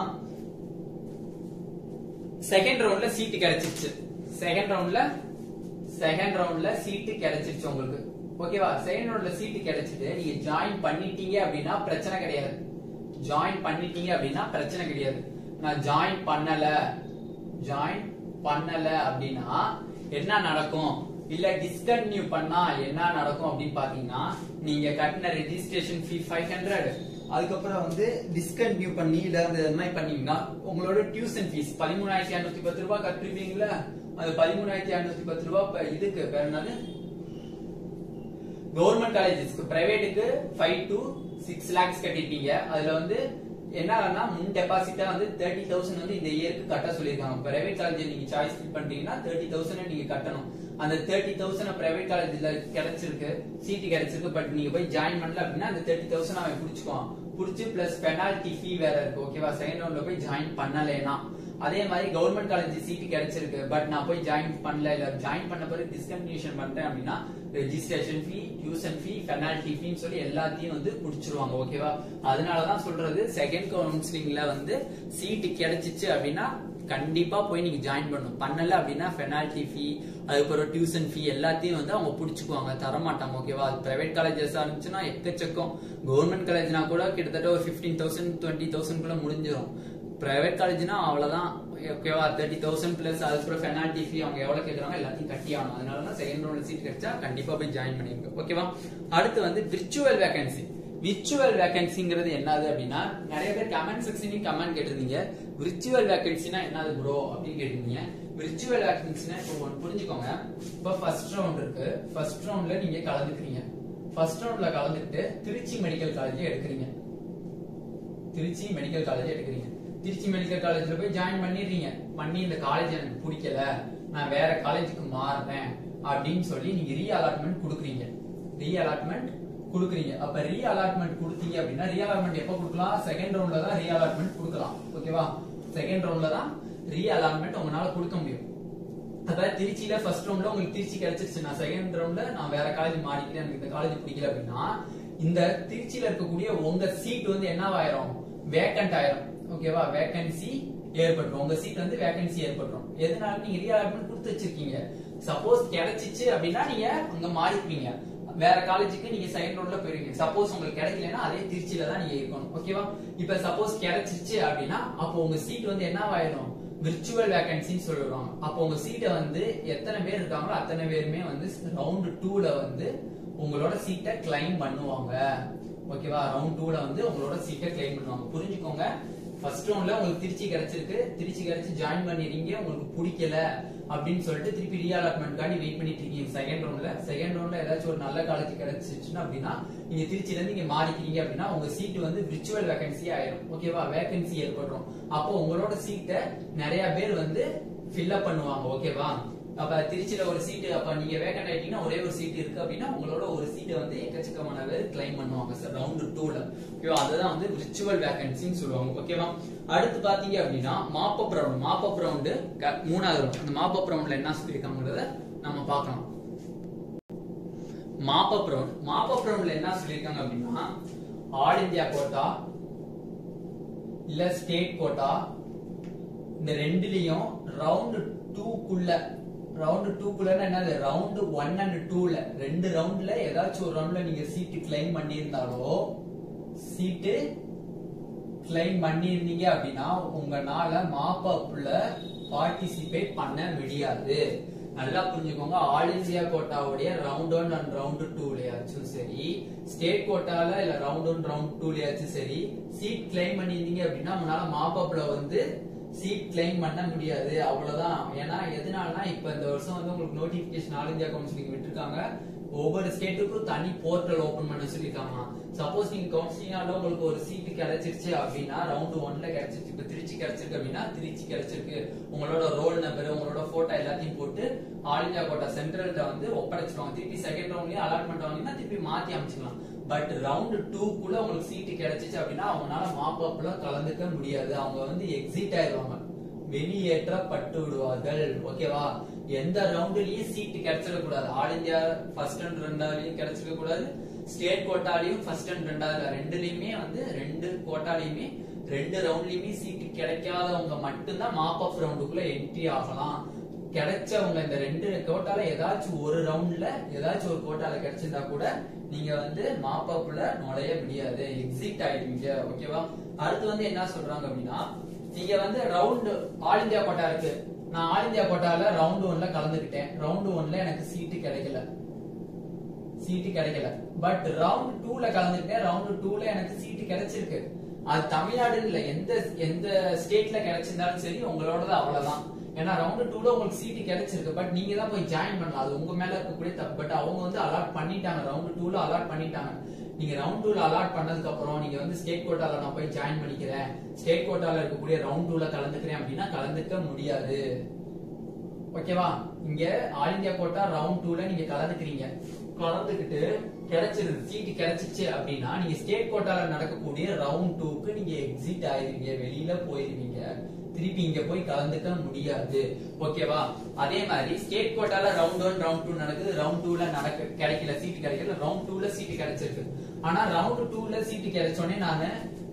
செகண்ட் ரவுண்ட்ல சீட்டு கிடைச்சிருச்சு செகண்ட் ரவுண்ட்ல செகண்ட் ரவுண்ட்ல சீட்டு கிடைச்சிருச்சு உங்களுக்கு ஓகேவா செகண்ட் ரவுண்ட்ல சீட்டு கிடைச்சிட்டு நீங்க ஜாயின் பண்ணிட்டீங்க அப்படின்னா பிரச்சனை கிடையாது ஜாயின் பண்ணிட்டீங்க அப்படின்னா பிரச்சனை கிடையாது நான் ஜாயின் பண்ணல ஜாயின் பண்ணல அப்படின்னா என்ன நடக்கும் இல்ல டிஸ்கன்டினியூ பண்ணா என்ன நடக்கும் அப்படின்னு பாத்தீங்கன்னா நீங்க கட்டின ரெஜிஸ்ட்ரேஷன் ஃபீ ஃபைவ் ஹண்ட்ரட் அதுக்கப்புறம் வந்து டிஸ்கன்டினியூ பண்ணி இல்ல அந்த இது மாதிரி பண்ணீங்கன்னா உங்களோட டியூஷன் ஃபீஸ் பதிமூணாயிரத்தி ஐநூத்தி பத்து ரூபாய் கட்டிருப்பீங்களா அது பதிமூணாயிரத்தி ஐநூத்தி பத்து ரூபாய் இப்ப இதுக்கு பேர் என்னது கவர்மெண்ட் காலேஜஸ்க்கு பிரைவேட்டுக்கு ஃபைவ் டு சிக்ஸ் லேக்ஸ் கட்டிருப்பீங்க அதுல வந்து என்னன்னா முன் டெபாசிட்டா வந்து தேர்ட்டி தௌசண்ட் வந்து இந்த இயருக்கு கட்ட சொல்லியிருக்காங்க பிரைவேட் காலேஜ் நீங்க சாய்ஸ் ஃபில் பண்றீங்கன்னா தேர்ட்டி தௌசண்ட் நீங்க கட்டணும் அந்த தேர்ட்டி தௌசண்ட் பிரைவேட் காலேஜ்ல கிடைச்சிருக்கு சீட்டு கிடைச்சிருக்கு பட் நீங்க போய் ஜாயின் பண்ணல அப்படின்னா அந்த தேர்ட்டி தௌசண்ட் அவன் புடிச்சுக்குவான் புடிச்சு பிளஸ் பெனால்டி ஃபீ வேற இருக்கு ஓகேவா செகண்ட் ரவுண்ட்ல போய் ஜாயின் பண்ணலைன்னா அதே மாதிரி கவர்மெண்ட் காலேஜ் சீட்டு கிடைச்சிருக்கு பட் நான் போய் ஜாயின் பண்ணல இல்ல ஜாயின் பண்ண பிறகு டிஸ்கன்டினியூஷன் பண்றேன் அப்படின்னா registration fee tuition fee penalty ஃபீன்னு சொல்லி எல்லாத்தையும் வந்து புடிச்சிருவாங்க ஓகேவா அதனாலதான் சொல்றது செகண்ட் கவுன்சிலிங்ல வந்து சீட்டு கிடைச்சிச்சு அப்படின்னா கண்டிப்பா போய் நீங்க ஜாயின் பண்ணணும் பண்ணல அப்படின்னா பெனால்டி ஃபீ அதுக்கப்புறம் டியூஷன் ஃபீ எல்லாத்தையும் வந்து அவங்க புடிச்சுக்குவாங்க தர மாட்டாங்க ஓகேவா அது பிரைவேட் காலேஜஸ் இருந்துச்சுன்னா எக்கச்சக்கம் கவர்மெண்ட் காலேஜ்னா கூட கிட்டத்தட்ட ஒரு பிப்டீன் தௌசண்ட் டுவெண்ட்டி தௌசண்ட் குள்ள முடிஞ்சிடும் பிரைவேட் காலேஜ்னா அவ்வளவுதான் ஓகேவா தேர்ட்டி தௌசண்ட் பிளஸ் அதுக்கப்புறம் பெனால்டி ஃபீ அவங்க எவ்வளவு கேட்கறாங்க எல்லாத்தையும் கட்டி ஆகணும் அதனால தான் செகண்ட் ரவுண்ட் சீட் கிடைச்சா கண்டிப்பா போய் ஜாயின் பண்ணிருங்க ஓகேவா அடுத்து வந்து விர்ச்சுவல் வேகன்சி விர்ச்சுவல் வேகன்சிங்கிறது என்னது அப்படின்னா நிறைய பேர் கமெண்ட் செக்ஷனையும் கமெண்ட் கேட்டிருந்தீங்க விர்ச்சுவல் வேகன்சினா என்னது ப்ரோ அப்படின்னு கேட்டிருந்தீங்க விர்ச்சுவல் வேகன்சினா இப்போ ஒன்று புரிஞ்சுக்கோங்க இப்போ ஃபர்ஸ்ட் ரவுண்ட் இருக்கு ஃபர்ஸ்ட் ரவுண்ட்ல நீங்க கலந்துக்கிறீங்க ஃபர்ஸ்ட் ரவுண்ட்ல கலந்துக்கிட்டு திருச்சி மெடிக்கல் காலேஜ் எடுக்கிறீங்க திருச்சி மெடிக்கல் காலேஜ் எடுக்கிறீங்க திருச்சி மெடிக்கல் காலேஜ்ல போய் ஜாயின் பண்ணிடுறீங்க பண்ணி இந்த காலேஜ் எனக்கு பிடிக்கல நான் வேற காலேஜுக்கு மாறுறேன் அப்படின்னு சொல்லி நீங்க ரீ அலாட்மெண்ட் கொடுக்குறீங்க ரீ அலாட்மெண்ட் கொடுக்குறீங்க அப்ப ரீ அலாட்மெண்ட் கொடுத்தீங்க அப்படின்னா ரீ அலாட்மெண்ட் எப்போ கொடுக்கலாம் செகண்ட் ரவுண்ட்ல தான் ரீ அலாட்மெண்ட் கொடுக்கலாம் ஓகேவா செகண்ட் ரவுண்ட்ல தான் ரீ அலாட்மெண்ட் உங்களால கொடுக்க முடியும் அப்ப திருச்சியில ஃபர்ஸ்ட் ரவுண்ட்ல உங்களுக்கு திருச்சி கிடைச்சிருச்சு நான் செகண்ட் ரவுண்ட்ல நான் வேற காலேஜ் மாறிக்கிறேன் எனக்கு இந்த காலேஜ் பிடிக்கல அப்படின்னா இந்த திருச்சியில இருக்கக்கூடிய உங்க சீட் வந்து என்னவாயிரும் வேக்கண்ட் ஆயிரும் ஓகேவா வேகன்சி ஏற்பட்டுரும் உங்க சீட் வந்து வேகன்சி ஏற்பட்டுரும் எதனால நீங்க ரீஅலாட்மெண்ட் கொடுத்து வச்சிருக்கீங்க சப்போஸ் கிடைச்சிச்சு அப்படின்னா நீங்க அங்க மாறிப்பீங்க வேற காலேஜுக்கு நீங்க செகண்ட் ரவுண்ட்ல போயிருவீங்க சப்போஸ் உங்களுக்கு கிடைக்கலன்னா அதே திருச்சியில தான் நீங்க இருக்கணும் ஓகேவா இப்ப சப்போஸ் கிடைச்சிச்சு அப்படின்னா அப்போ உங்க சீட் வந்து என்னவாயிரும் விர்ச்சுவல் வேகன்சின்னு சொல்லுவாங்க அப்போ உங்க சீட்டை வந்து எத்தனை பேர் இருக்காங்களோ அத்தனை பேருமே வந்து ரவுண்ட் டூல வந்து உங்களோட சீட்டை கிளைம் பண்ணுவாங்க ஓகேவா ரவுண்ட் டூல வந்து உங்களோட சீட்டை கிளைம் பண்ணுவாங்க புரிஞ்சுக்கோங்க ஃபர்ஸ்ட் ரவுண்ட்ல உங்களுக்கு திருச்சி கிடைச்சிருக்கு திருச்சி கிடைச்சு ஜாயின் பண்ணிடுறீங்க உங்களுக்கு பிடிக்கல அப்படின்னு சொல்லிட்டு திருப்பி ரீஅலாட்மெண்ட் காண்டி வெயிட் பண்ணிட்டு இருக்கீங்க செகண்ட் ரவுண்ட்ல செகண்ட் ரவுண்ட்ல ஏதாச்சும் ஒரு நல்ல காலேஜ் கிடைச்சிச்சுன்னா அப்படின்னா நீங்க திருச்சியில இருந்து நீங்க மாறிக்கிறீங்க அப்படின்னா உங்க சீட் வந்து விர்ச்சுவல் வேகன்சி ஆயிரும் ஓகேவா வேகன்சி ஏற்படும் அப்போ உங்களோட சீட்டை நிறைய பேர் வந்து ஃபில்அப் பண்ணுவாங்க ஓகேவா அப்ப திருச்சியில ஒரு சீட்டு அப்ப நீங்க வேக்கண்ட் ஆயிட்டீங்கன்னா ஒரே ஒரு சீட் இருக்கு அப்படின்னா உங்களோட ஒரு சீட்டை வந்து எக்கச்சக்கமான பேர் கிளைம் பண்ணுவாங்க சார் ரவுண்ட் டூல ஓகேவா அதுதான் வந்து விர்ச்சுவல் வேகன்சின்னு சொல்லுவாங்க ஓகேவா அடுத்து பாத்தீங்க அப்படின்னா மாப்பப் ரவுண்ட் மாப்பப் ரவுண்டு மூணாவது ரவுண்ட் அந்த மாப்பப் ரவுண்ட்ல என்ன சொல்லியிருக்காங்கிறத நம்ம பார்க்கலாம் மாப்பப் ரவுண்ட் மாப்பப் ரவுண்ட்ல என்ன சொல்லியிருக்காங்க அப்படின்னா ஆல் இந்தியா கோட்டா இல்ல ஸ்டேட் கோட்டா இந்த ரெண்டுலயும் ரவுண்ட் டூக்குள்ள ரவுண்ட் டூக்குள்ள என்னது ரவுண்ட் ஒன் அண்ட் டூல ரெண்டு ரவுண்ட்ல ஏதாச்சும் ஒரு ரவுண்ட்ல நீங்க சீட்டு கிளைம் பண்ணியிருந்தாலோ சீட்டு கிளைம் பண்ணியிருந்தீங்க அப்படின்னா உங்களால மாப் அப்ல பார்ட்டிசிபேட் பண்ண முடியாது நல்லா புரிஞ்சுக்கோங்க ஆல் இந்தியா கோட்டாவுடைய ரவுண்ட் ஒன் அண்ட் ரவுண்ட் டூலயாச்சும் சரி ஸ்டேட் கோட்டால இல்ல ரவுண்ட் ஒன் ரவுண்ட் டூலயாச்சும் சரி சீட் கிளைம் பண்ணியிருந்தீங்க அப்படின்னா உங்களால மாப் அப்ல வந்து சீட் கிளைம் பண்ண முடியாது அவ்வளவுதான் ஏன்னா எதனாலனா இப்ப இந்த வருஷம் வந்து உங்களுக்கு நோட்டிபிகேஷன் ஆல் இந்தியா கவுன்சிலிங் விட்டுருக்காங்க ஒவ்வொரு ஸ்டேட்டுக்கும் தனி போர்ட்டல் ஓபன் பண்ண சொல்லிருக்காங்க சப்போஸ் நீங்க கவுன்சிலிங்கால உங்களுக்கு ஒரு சீட்டு கிடைச்சிருச்சு அப்படின்னா ரவுண்ட் ஒன்ல கிடைச்சிருச்சு இப்ப திருச்சி கிடைச்சிருக்கு அப்படின்னா திருச்சி கிடைச்சிருக்கு உங்களோட ரோல் நம்பர் உங்களோட போட்டோ எல்லாத்தையும் போட்டு ஆல் இந்தியா கோட்டா சென்ட்ரல்ட்ட வந்து ஒப்படைச்சிருவாங்க திருப்பி செகண்ட் ரவுண்ட்லயும் அலாட்மெண்ட் வாங்கினா திருப்பி மாத்தி அமைச்சுக்கலாம் பட் ரவுண்ட் டூக்குள்ள உங்களுக்கு சீட்டு கிடைச்சிச்சு அப்படின்னா அவங்களால மாப் அப்ல கலந்துக்க முடியாது அவங்க வந்து எக்ஸிட் ஆயிடுவாங்க வெளியேற்றப்பட்டு விடுவார்கள் ஓகேவா எந்த ரவுண்ட்லயும் சீட் கிடைச்சிட கூடாது ஆல் இந்தியா ஃபர்ஸ்ட் அண்ட் ரெண்டாவதுலயும் கிடைச்சிட கூடாது ஸ்டேட் கோட்டாலையும் ஃபர்ஸ்ட் அண்ட் ரெண்டாவது ரெண்டுலயுமே வந்து ரெண்டு கோட்டாலையுமே ரெண்டு ரவுண்ட்லயுமே சீட்டு கிடைக்காதவங்க மட்டும்தான் மாப் ஆஃப் ரவுண்டுக்குள்ள என்ட்ரி ஆகலாம் கிடைச்சவங்க இந்த ரெண்டு கோட்டால ஏதாச்சும் ஒரு ரவுண்ட்ல ஏதாச்சும் ஒரு கோட்டால கிடைச்சிருந்தா கூட நீங்க வந்து மாப்பாப்புல நுழைய முடியாது எக்ஸிட் ஆயிடுவீங்க ஓகேவா அடுத்து வந்து என்ன சொல்றாங்க அப்படின்னா நீங்க வந்து ரவுண்ட் ஆல் இந்தியா கோட்டா இருக்கு நான் ஆல் இந்தியா கோட்டால ரவுண்ட் ஒன்ல கலந்துக்கிட்டேன் ரவுண்ட் ஒன்ல எனக்கு சீட்டு கிடைக்கல சீட்டு கிடைக்கல பட் ரவுண்ட் டூல கலந்துக்கிட்டேன் ரவுண்ட் டூல எனக்கு சீட்டு கிடைச்சிருக்கு அது தமிழ்நாடுன்னு இல்ல எந்த எந்த ஸ்டேட்ல கிடைச்சிருந்தாலும் சரி உங்களோடது அவ்வளவுதான் ஏன்னா ரவுண்ட் டூல உங்களுக்கு சீட்டு கிடைச்சிருக்கு பட் நீங்க தான் போய் ஜாயின் பண்ணலாம் அது உங்க மேல இருக்கக்கூடிய தப்பு பட் அவங்க வந்து அலாட் பண்ணிட்டாங்க ரவுண்ட் டூல அலாட் பண்ணிட்டாங்க நீங்க ரவுண்ட் டூல அலாட் பண்ணதுக்கு அப்புறம் நீங்க வந்து ஸ்டேட் கோட்டால நான் போய் ஜாயின் பண்ணிக்கிறேன் ஸ்டேட் கோட்டால இருக்கக்கூடிய ரவுண்ட் டூல கலந்துக்கிறேன் அப்படின்னா கலந்துக்க முடியாது ஓகேவா இங்க ஆல் இந்தியா கோட்டா ரவுண்ட் டூல நீங்க கலந்துக்கிறீங்க கலந்துக்கிட்டு கிடைச்சிருது சீட்டு கிடைச்சிச்சு அப்படின்னா நீங்க ஸ்டேட் கோட்டால நடக்கக்கூடிய ரவுண்ட் டூக்கு நீங்க எக்ஸிட் ஆயிருவீங்க வெளியில போயிருவீங்க திருப்பி இங்க போய் கலந்துக்க முடியாது ஓகேவா அதே மாதிரி ஸ்டேட் கோட்டால ரவுண்ட் ஒன் ரவுண்ட் டூ நடக்குது ரவுண்ட் டூல நடக்க கிடைக்கல சீட்டு கிடைக்கல ரவுண்ட் டூல சீட்டு கிடைச்சிருக்கு ஆனா ரவுண்ட் டூல சீட்டு கிடைச்சோடனே நானு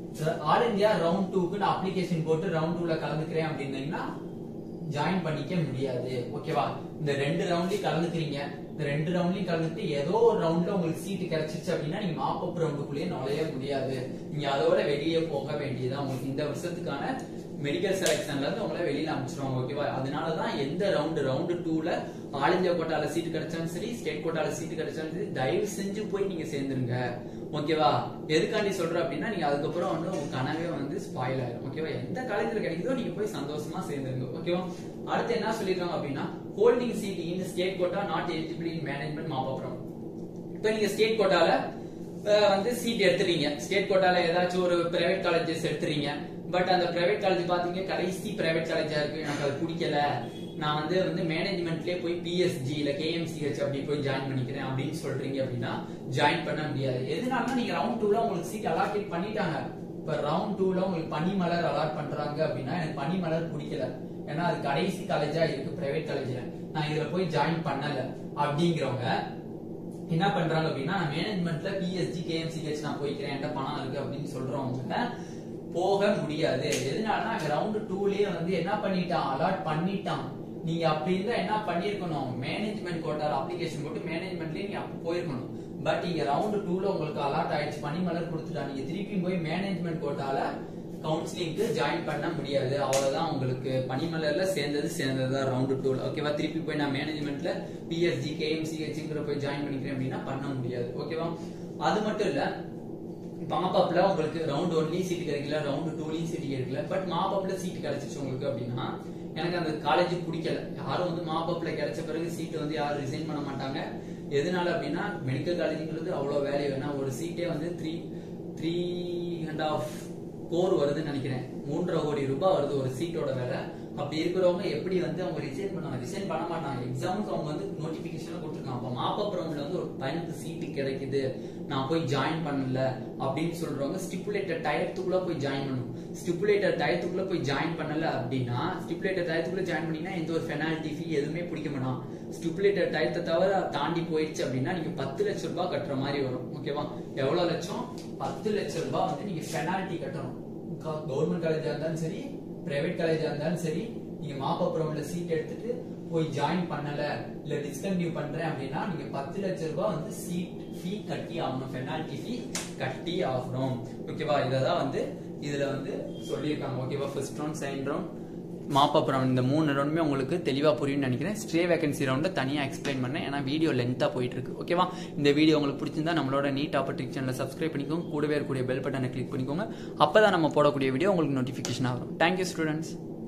ஆல் இந்தியா ரவுண்ட் டூக்கு நான் அப்ளிகேஷன் போட்டு ரவுண்ட் டூல கலந்துக்கிறேன் அப்படின்னீங்கன்னா ஜாயின் பண்ணிக்க முடியாது ஓகேவா இந்த ரெண்டு ரவுண்ட்லயும் கலந்துக்கிறீங்க இந்த ரெண்டு ரவுண்ட்லயும் கலந்துட்டு ஏதோ ஒரு ரவுண்ட்ல உங்களுக்கு சீட்டு கிடைச்சிச்சு அப்படின்னா நீங்க மாப்பப் ரவுண்டுக்குள்ளேயே நுழைய முடியாது நீங்க அதோட வெளியே போக வேண்டியதுதான் உங்களுக்கு இந்த வருஷத்துக்கான மெடிக்கல் செலக்ஷன்ல இருந்து உங்களை வெளியில அனுப்பிச்சிருவாங்க ஓகேவா அதனாலதான் எந்த ரவுண்டு ரவுண்டு டூல ஆல் இந்தியா கோட்டால சீட்டு கிடைச்சாலும் சரி ஸ்டேட் கோட்டால சீட்டு கிடைச்சாலும் சரி தயவு செஞ்சு போய் நீங்க சேர்ந்துருங்க ஓகேவா எதுக்காண்டி சொல்றேன் அப்படின்னா நீங்க அதுக்கப்புறம் வந்து உங்க கனவே வந்து ஸ்பாயில் ஆயிடும் ஓகேவா எந்த காலேஜ்ல கிடைக்குதோ நீங்க போய் சந்தோஷமா சேர்ந்துருங்க ஓகேவா அடுத்து என்ன சொல்லிருக்காங்க அப்படின்னா holding seat in state quota not eligible in management மாப்பாப்புறம் இப்போ நீங்க ஸ்டேட் கோட்டால அஹ், வந்து சீட் எடுத்துறீங்க ஸ்டேட் கோட்டால ஏதாச்சும் ஒரு பிரைவேட் காலேஜஸ் எடுத்துறீங்க பட் அந்த பிரைவேட் காலேஜ் பாத்தீங்க கடைசி பிரைவேட் காலேஜா இருக்கு எனக்கு அது பிடிக்கல நான் வந்து வந்து மேனேஜ்மெண்ட்லயே போய் பிஎஸ்ஜி இல்ல கேஎம்சிஹெச் அப்படி போய் ஜாயின் பண்ணிக்கிறேன் அப்படின்னு சொல்றீங்க அப்படின்னா ஜாயின் பண்ண முடியாது எதனால நீங்க ரவுண்ட் டூல உங்களுக்கு சீட் அலாக்கேட் பண்ணிட்டாங்க இப்ப ரவுண்ட் டூல உங்களுக்கு பனிமலர் அலாட் பண்றாங்க அப்படின்னா எனக்கு பனிமலர் பிடிக்கல ஏன்னா அது கடைசி காலேஜா இருக்கு பிரைவேட் காலேஜ்ல நான் இதுல போய் ஜாயின் பண்ணல அப்படிங்கிறவங்க என்ன பண்றாங்க அப்படின்னா நான் மேனேஜ்மெண்ட்ல பிஎஸ்ஜி கேஎம்சிஹெச் நான் போய்க்கிறேன் என்கிட்ட பணம் இருக்கு அப்படின்னு சொல்றவங்க போக முடியாது எதனாலனா ரவுண்ட் டூலயே வந்து என்ன பண்ணிட்டான் அலாட் பண்ணிட்டான் நீங்க அப்படி இருந்தா என்ன பண்ணிருக்கணும் மேனேஜ்மெண்ட் கோட்டால அப்ளிகேஷன் போட்டு மேனேஜ்மெண்ட்லயே நீங்க அப்ப போயிருக்கணும் பட் இங்க ரவுண்ட் டூல உங்களுக்கு அலாட் ஆயிடுச்சு பனிமலர் கொடுத்துட்டா நீங்க திருப்பி போய் மேனேஜ்மெண்ட் கோட்டால கவுன்சிலிங்க்கு ஜாயின் பண்ண முடியாது அவ்வளவுதான் உங்களுக்கு பனிமலர்ல சேர்ந்தது சேர்ந்தது தான் ரவுண்ட் டூல ஓகேவா திருப்பி போய் நான் மேனேஜ்மெண்ட்ல பிஎஸ்ஜி கேஎம்சிஹெச்ங்கிற போய் ஜாயின் பண்ணிக்கிறேன் அப்படின்னா பண்ண முடியாது ஓகேவா அது மட்டும் இல்ல மாபாப்ல உங்களுக்கு ரவுண்ட் ஒன்லயும் சீட் கிடைக்கல ரவுண்ட் டூலயும் சீட் கிடைக்கல பட் மாபாப்ல சீட் கிடைச்சிச்சு உங்களுக்கு அப்படின்னா எனக்கு அந்த காலேஜ் பிடிக்கல யாரும் வந்து மாபாப்ல கிடைச்ச பிறகு சீட் வந்து யாரும் ரிசைன் பண்ண மாட்டாங்க எதனால அப்படின்னா மெடிக்கல் காலேஜ்ங்கிறது அவ்வளவு வேல்யூ வேணா ஒரு சீட்டே வந்து three three and half crore வருதுன்னு நினைக்கிறேன் மூன்றரை கோடி ரூபாய் வருது ஒரு சீட்டோட வேலை அப்படி இருக்கிறவங்க எப்படி வந்து அவங்க ரிசைன் பண்ணுவாங்க ரிசைன் பண்ண மாட்டாங்க எக்ஸாமுக்கு அவங்க வந்து நோட்டிபிகேஷன் கொடுத்துருக்காங்க அப்ப மாப்பப் ரவுண்ட்ல வந்து ஒரு பையனுக்கு சீட்டு கிடைக்குது நான் போய் ஜாயின் பண்ணல அப்படின்னு சொல்றவங்க ஸ்டிப்புலேட்டர் டயத்துக்குள்ள போய் ஜாயின் பண்ணணும் ஸ்டிப்புலேட்டர் டயத்துக்குள்ள போய் ஜாயின் பண்ணல அப்படின்னா ஸ்டிப்புலேட்டர் டயத்துக்குள்ள ஜாயின் பண்ணீங்கன்னா எந்த ஒரு பெனால்டி ஃபீ எதுவுமே பிடிக்க மாட்டான் ஸ்டிப்புலேட்டர் டயத்தை தவிர தாண்டி போயிடுச்சு அப்படின்னா நீங்க பத்து லட்சம் ரூபாய் கட்டுற மாதிரி வரும் ஓகேவா எவ்வளவு லட்சம் பத்து லட்சம் ரூபாய் வந்து நீங்க பெனால்டி கட்டணும் கவர்மெண்ட் காலேஜா இருந்தாலும் சரி பிரைவேட் காலேஜா இருந்தாலும் சரி நீங்க மாப்பப் ரவுண்ட்ல சீட் எடுத்துட்டு போய் ஜாயின் பண்ணல இல்ல டிஸ்கண்டினியூ பண்றேன் அப்படின்னா நீங்க பத்து லட்சம் ரூபாய் வந்து சீட் ஃபீ கட்டி ஆகணும் பெனால்டி ஃபீ கட்டி ஆகணும் ஓகேவா இததான் வந்து இதுல வந்து சொல்லியிருக்காங்க ஓகேவா first round second round mop up round இந்த மூணு ரவுண்டுமே உங்களுக்கு தெளிவாக புரியும்னு நினைக்கிறேன் ஸ்ட்ரே வேகன்சி ரவுண்டை தனியாக எக்ஸ்பிளைன் பண்ணேன் ஏன்னா வீடியோ லென்த்தாக போயிட்டு இருக்கு ஓகேவா இந்த வீடியோ உங்களுக்கு பிடிச்சிருந்தா நம்மளோட நீட் ஆப்பர்டிக் சேனலை சப்ஸ்கிரைப் பண்ணிக்கோங்க கூடவே இருக்கக்கூடிய பெல் பட்டனை கிளிக் பண்ணிக்கோங்க அப்போ தான் நம்ம போடக்கூடிய வீடியோ உங்களுக்கு நோட்டிஃபிகேஷன் ஆகும் தேங்க்யூ ஸ்டூடெண்ட்ஸ்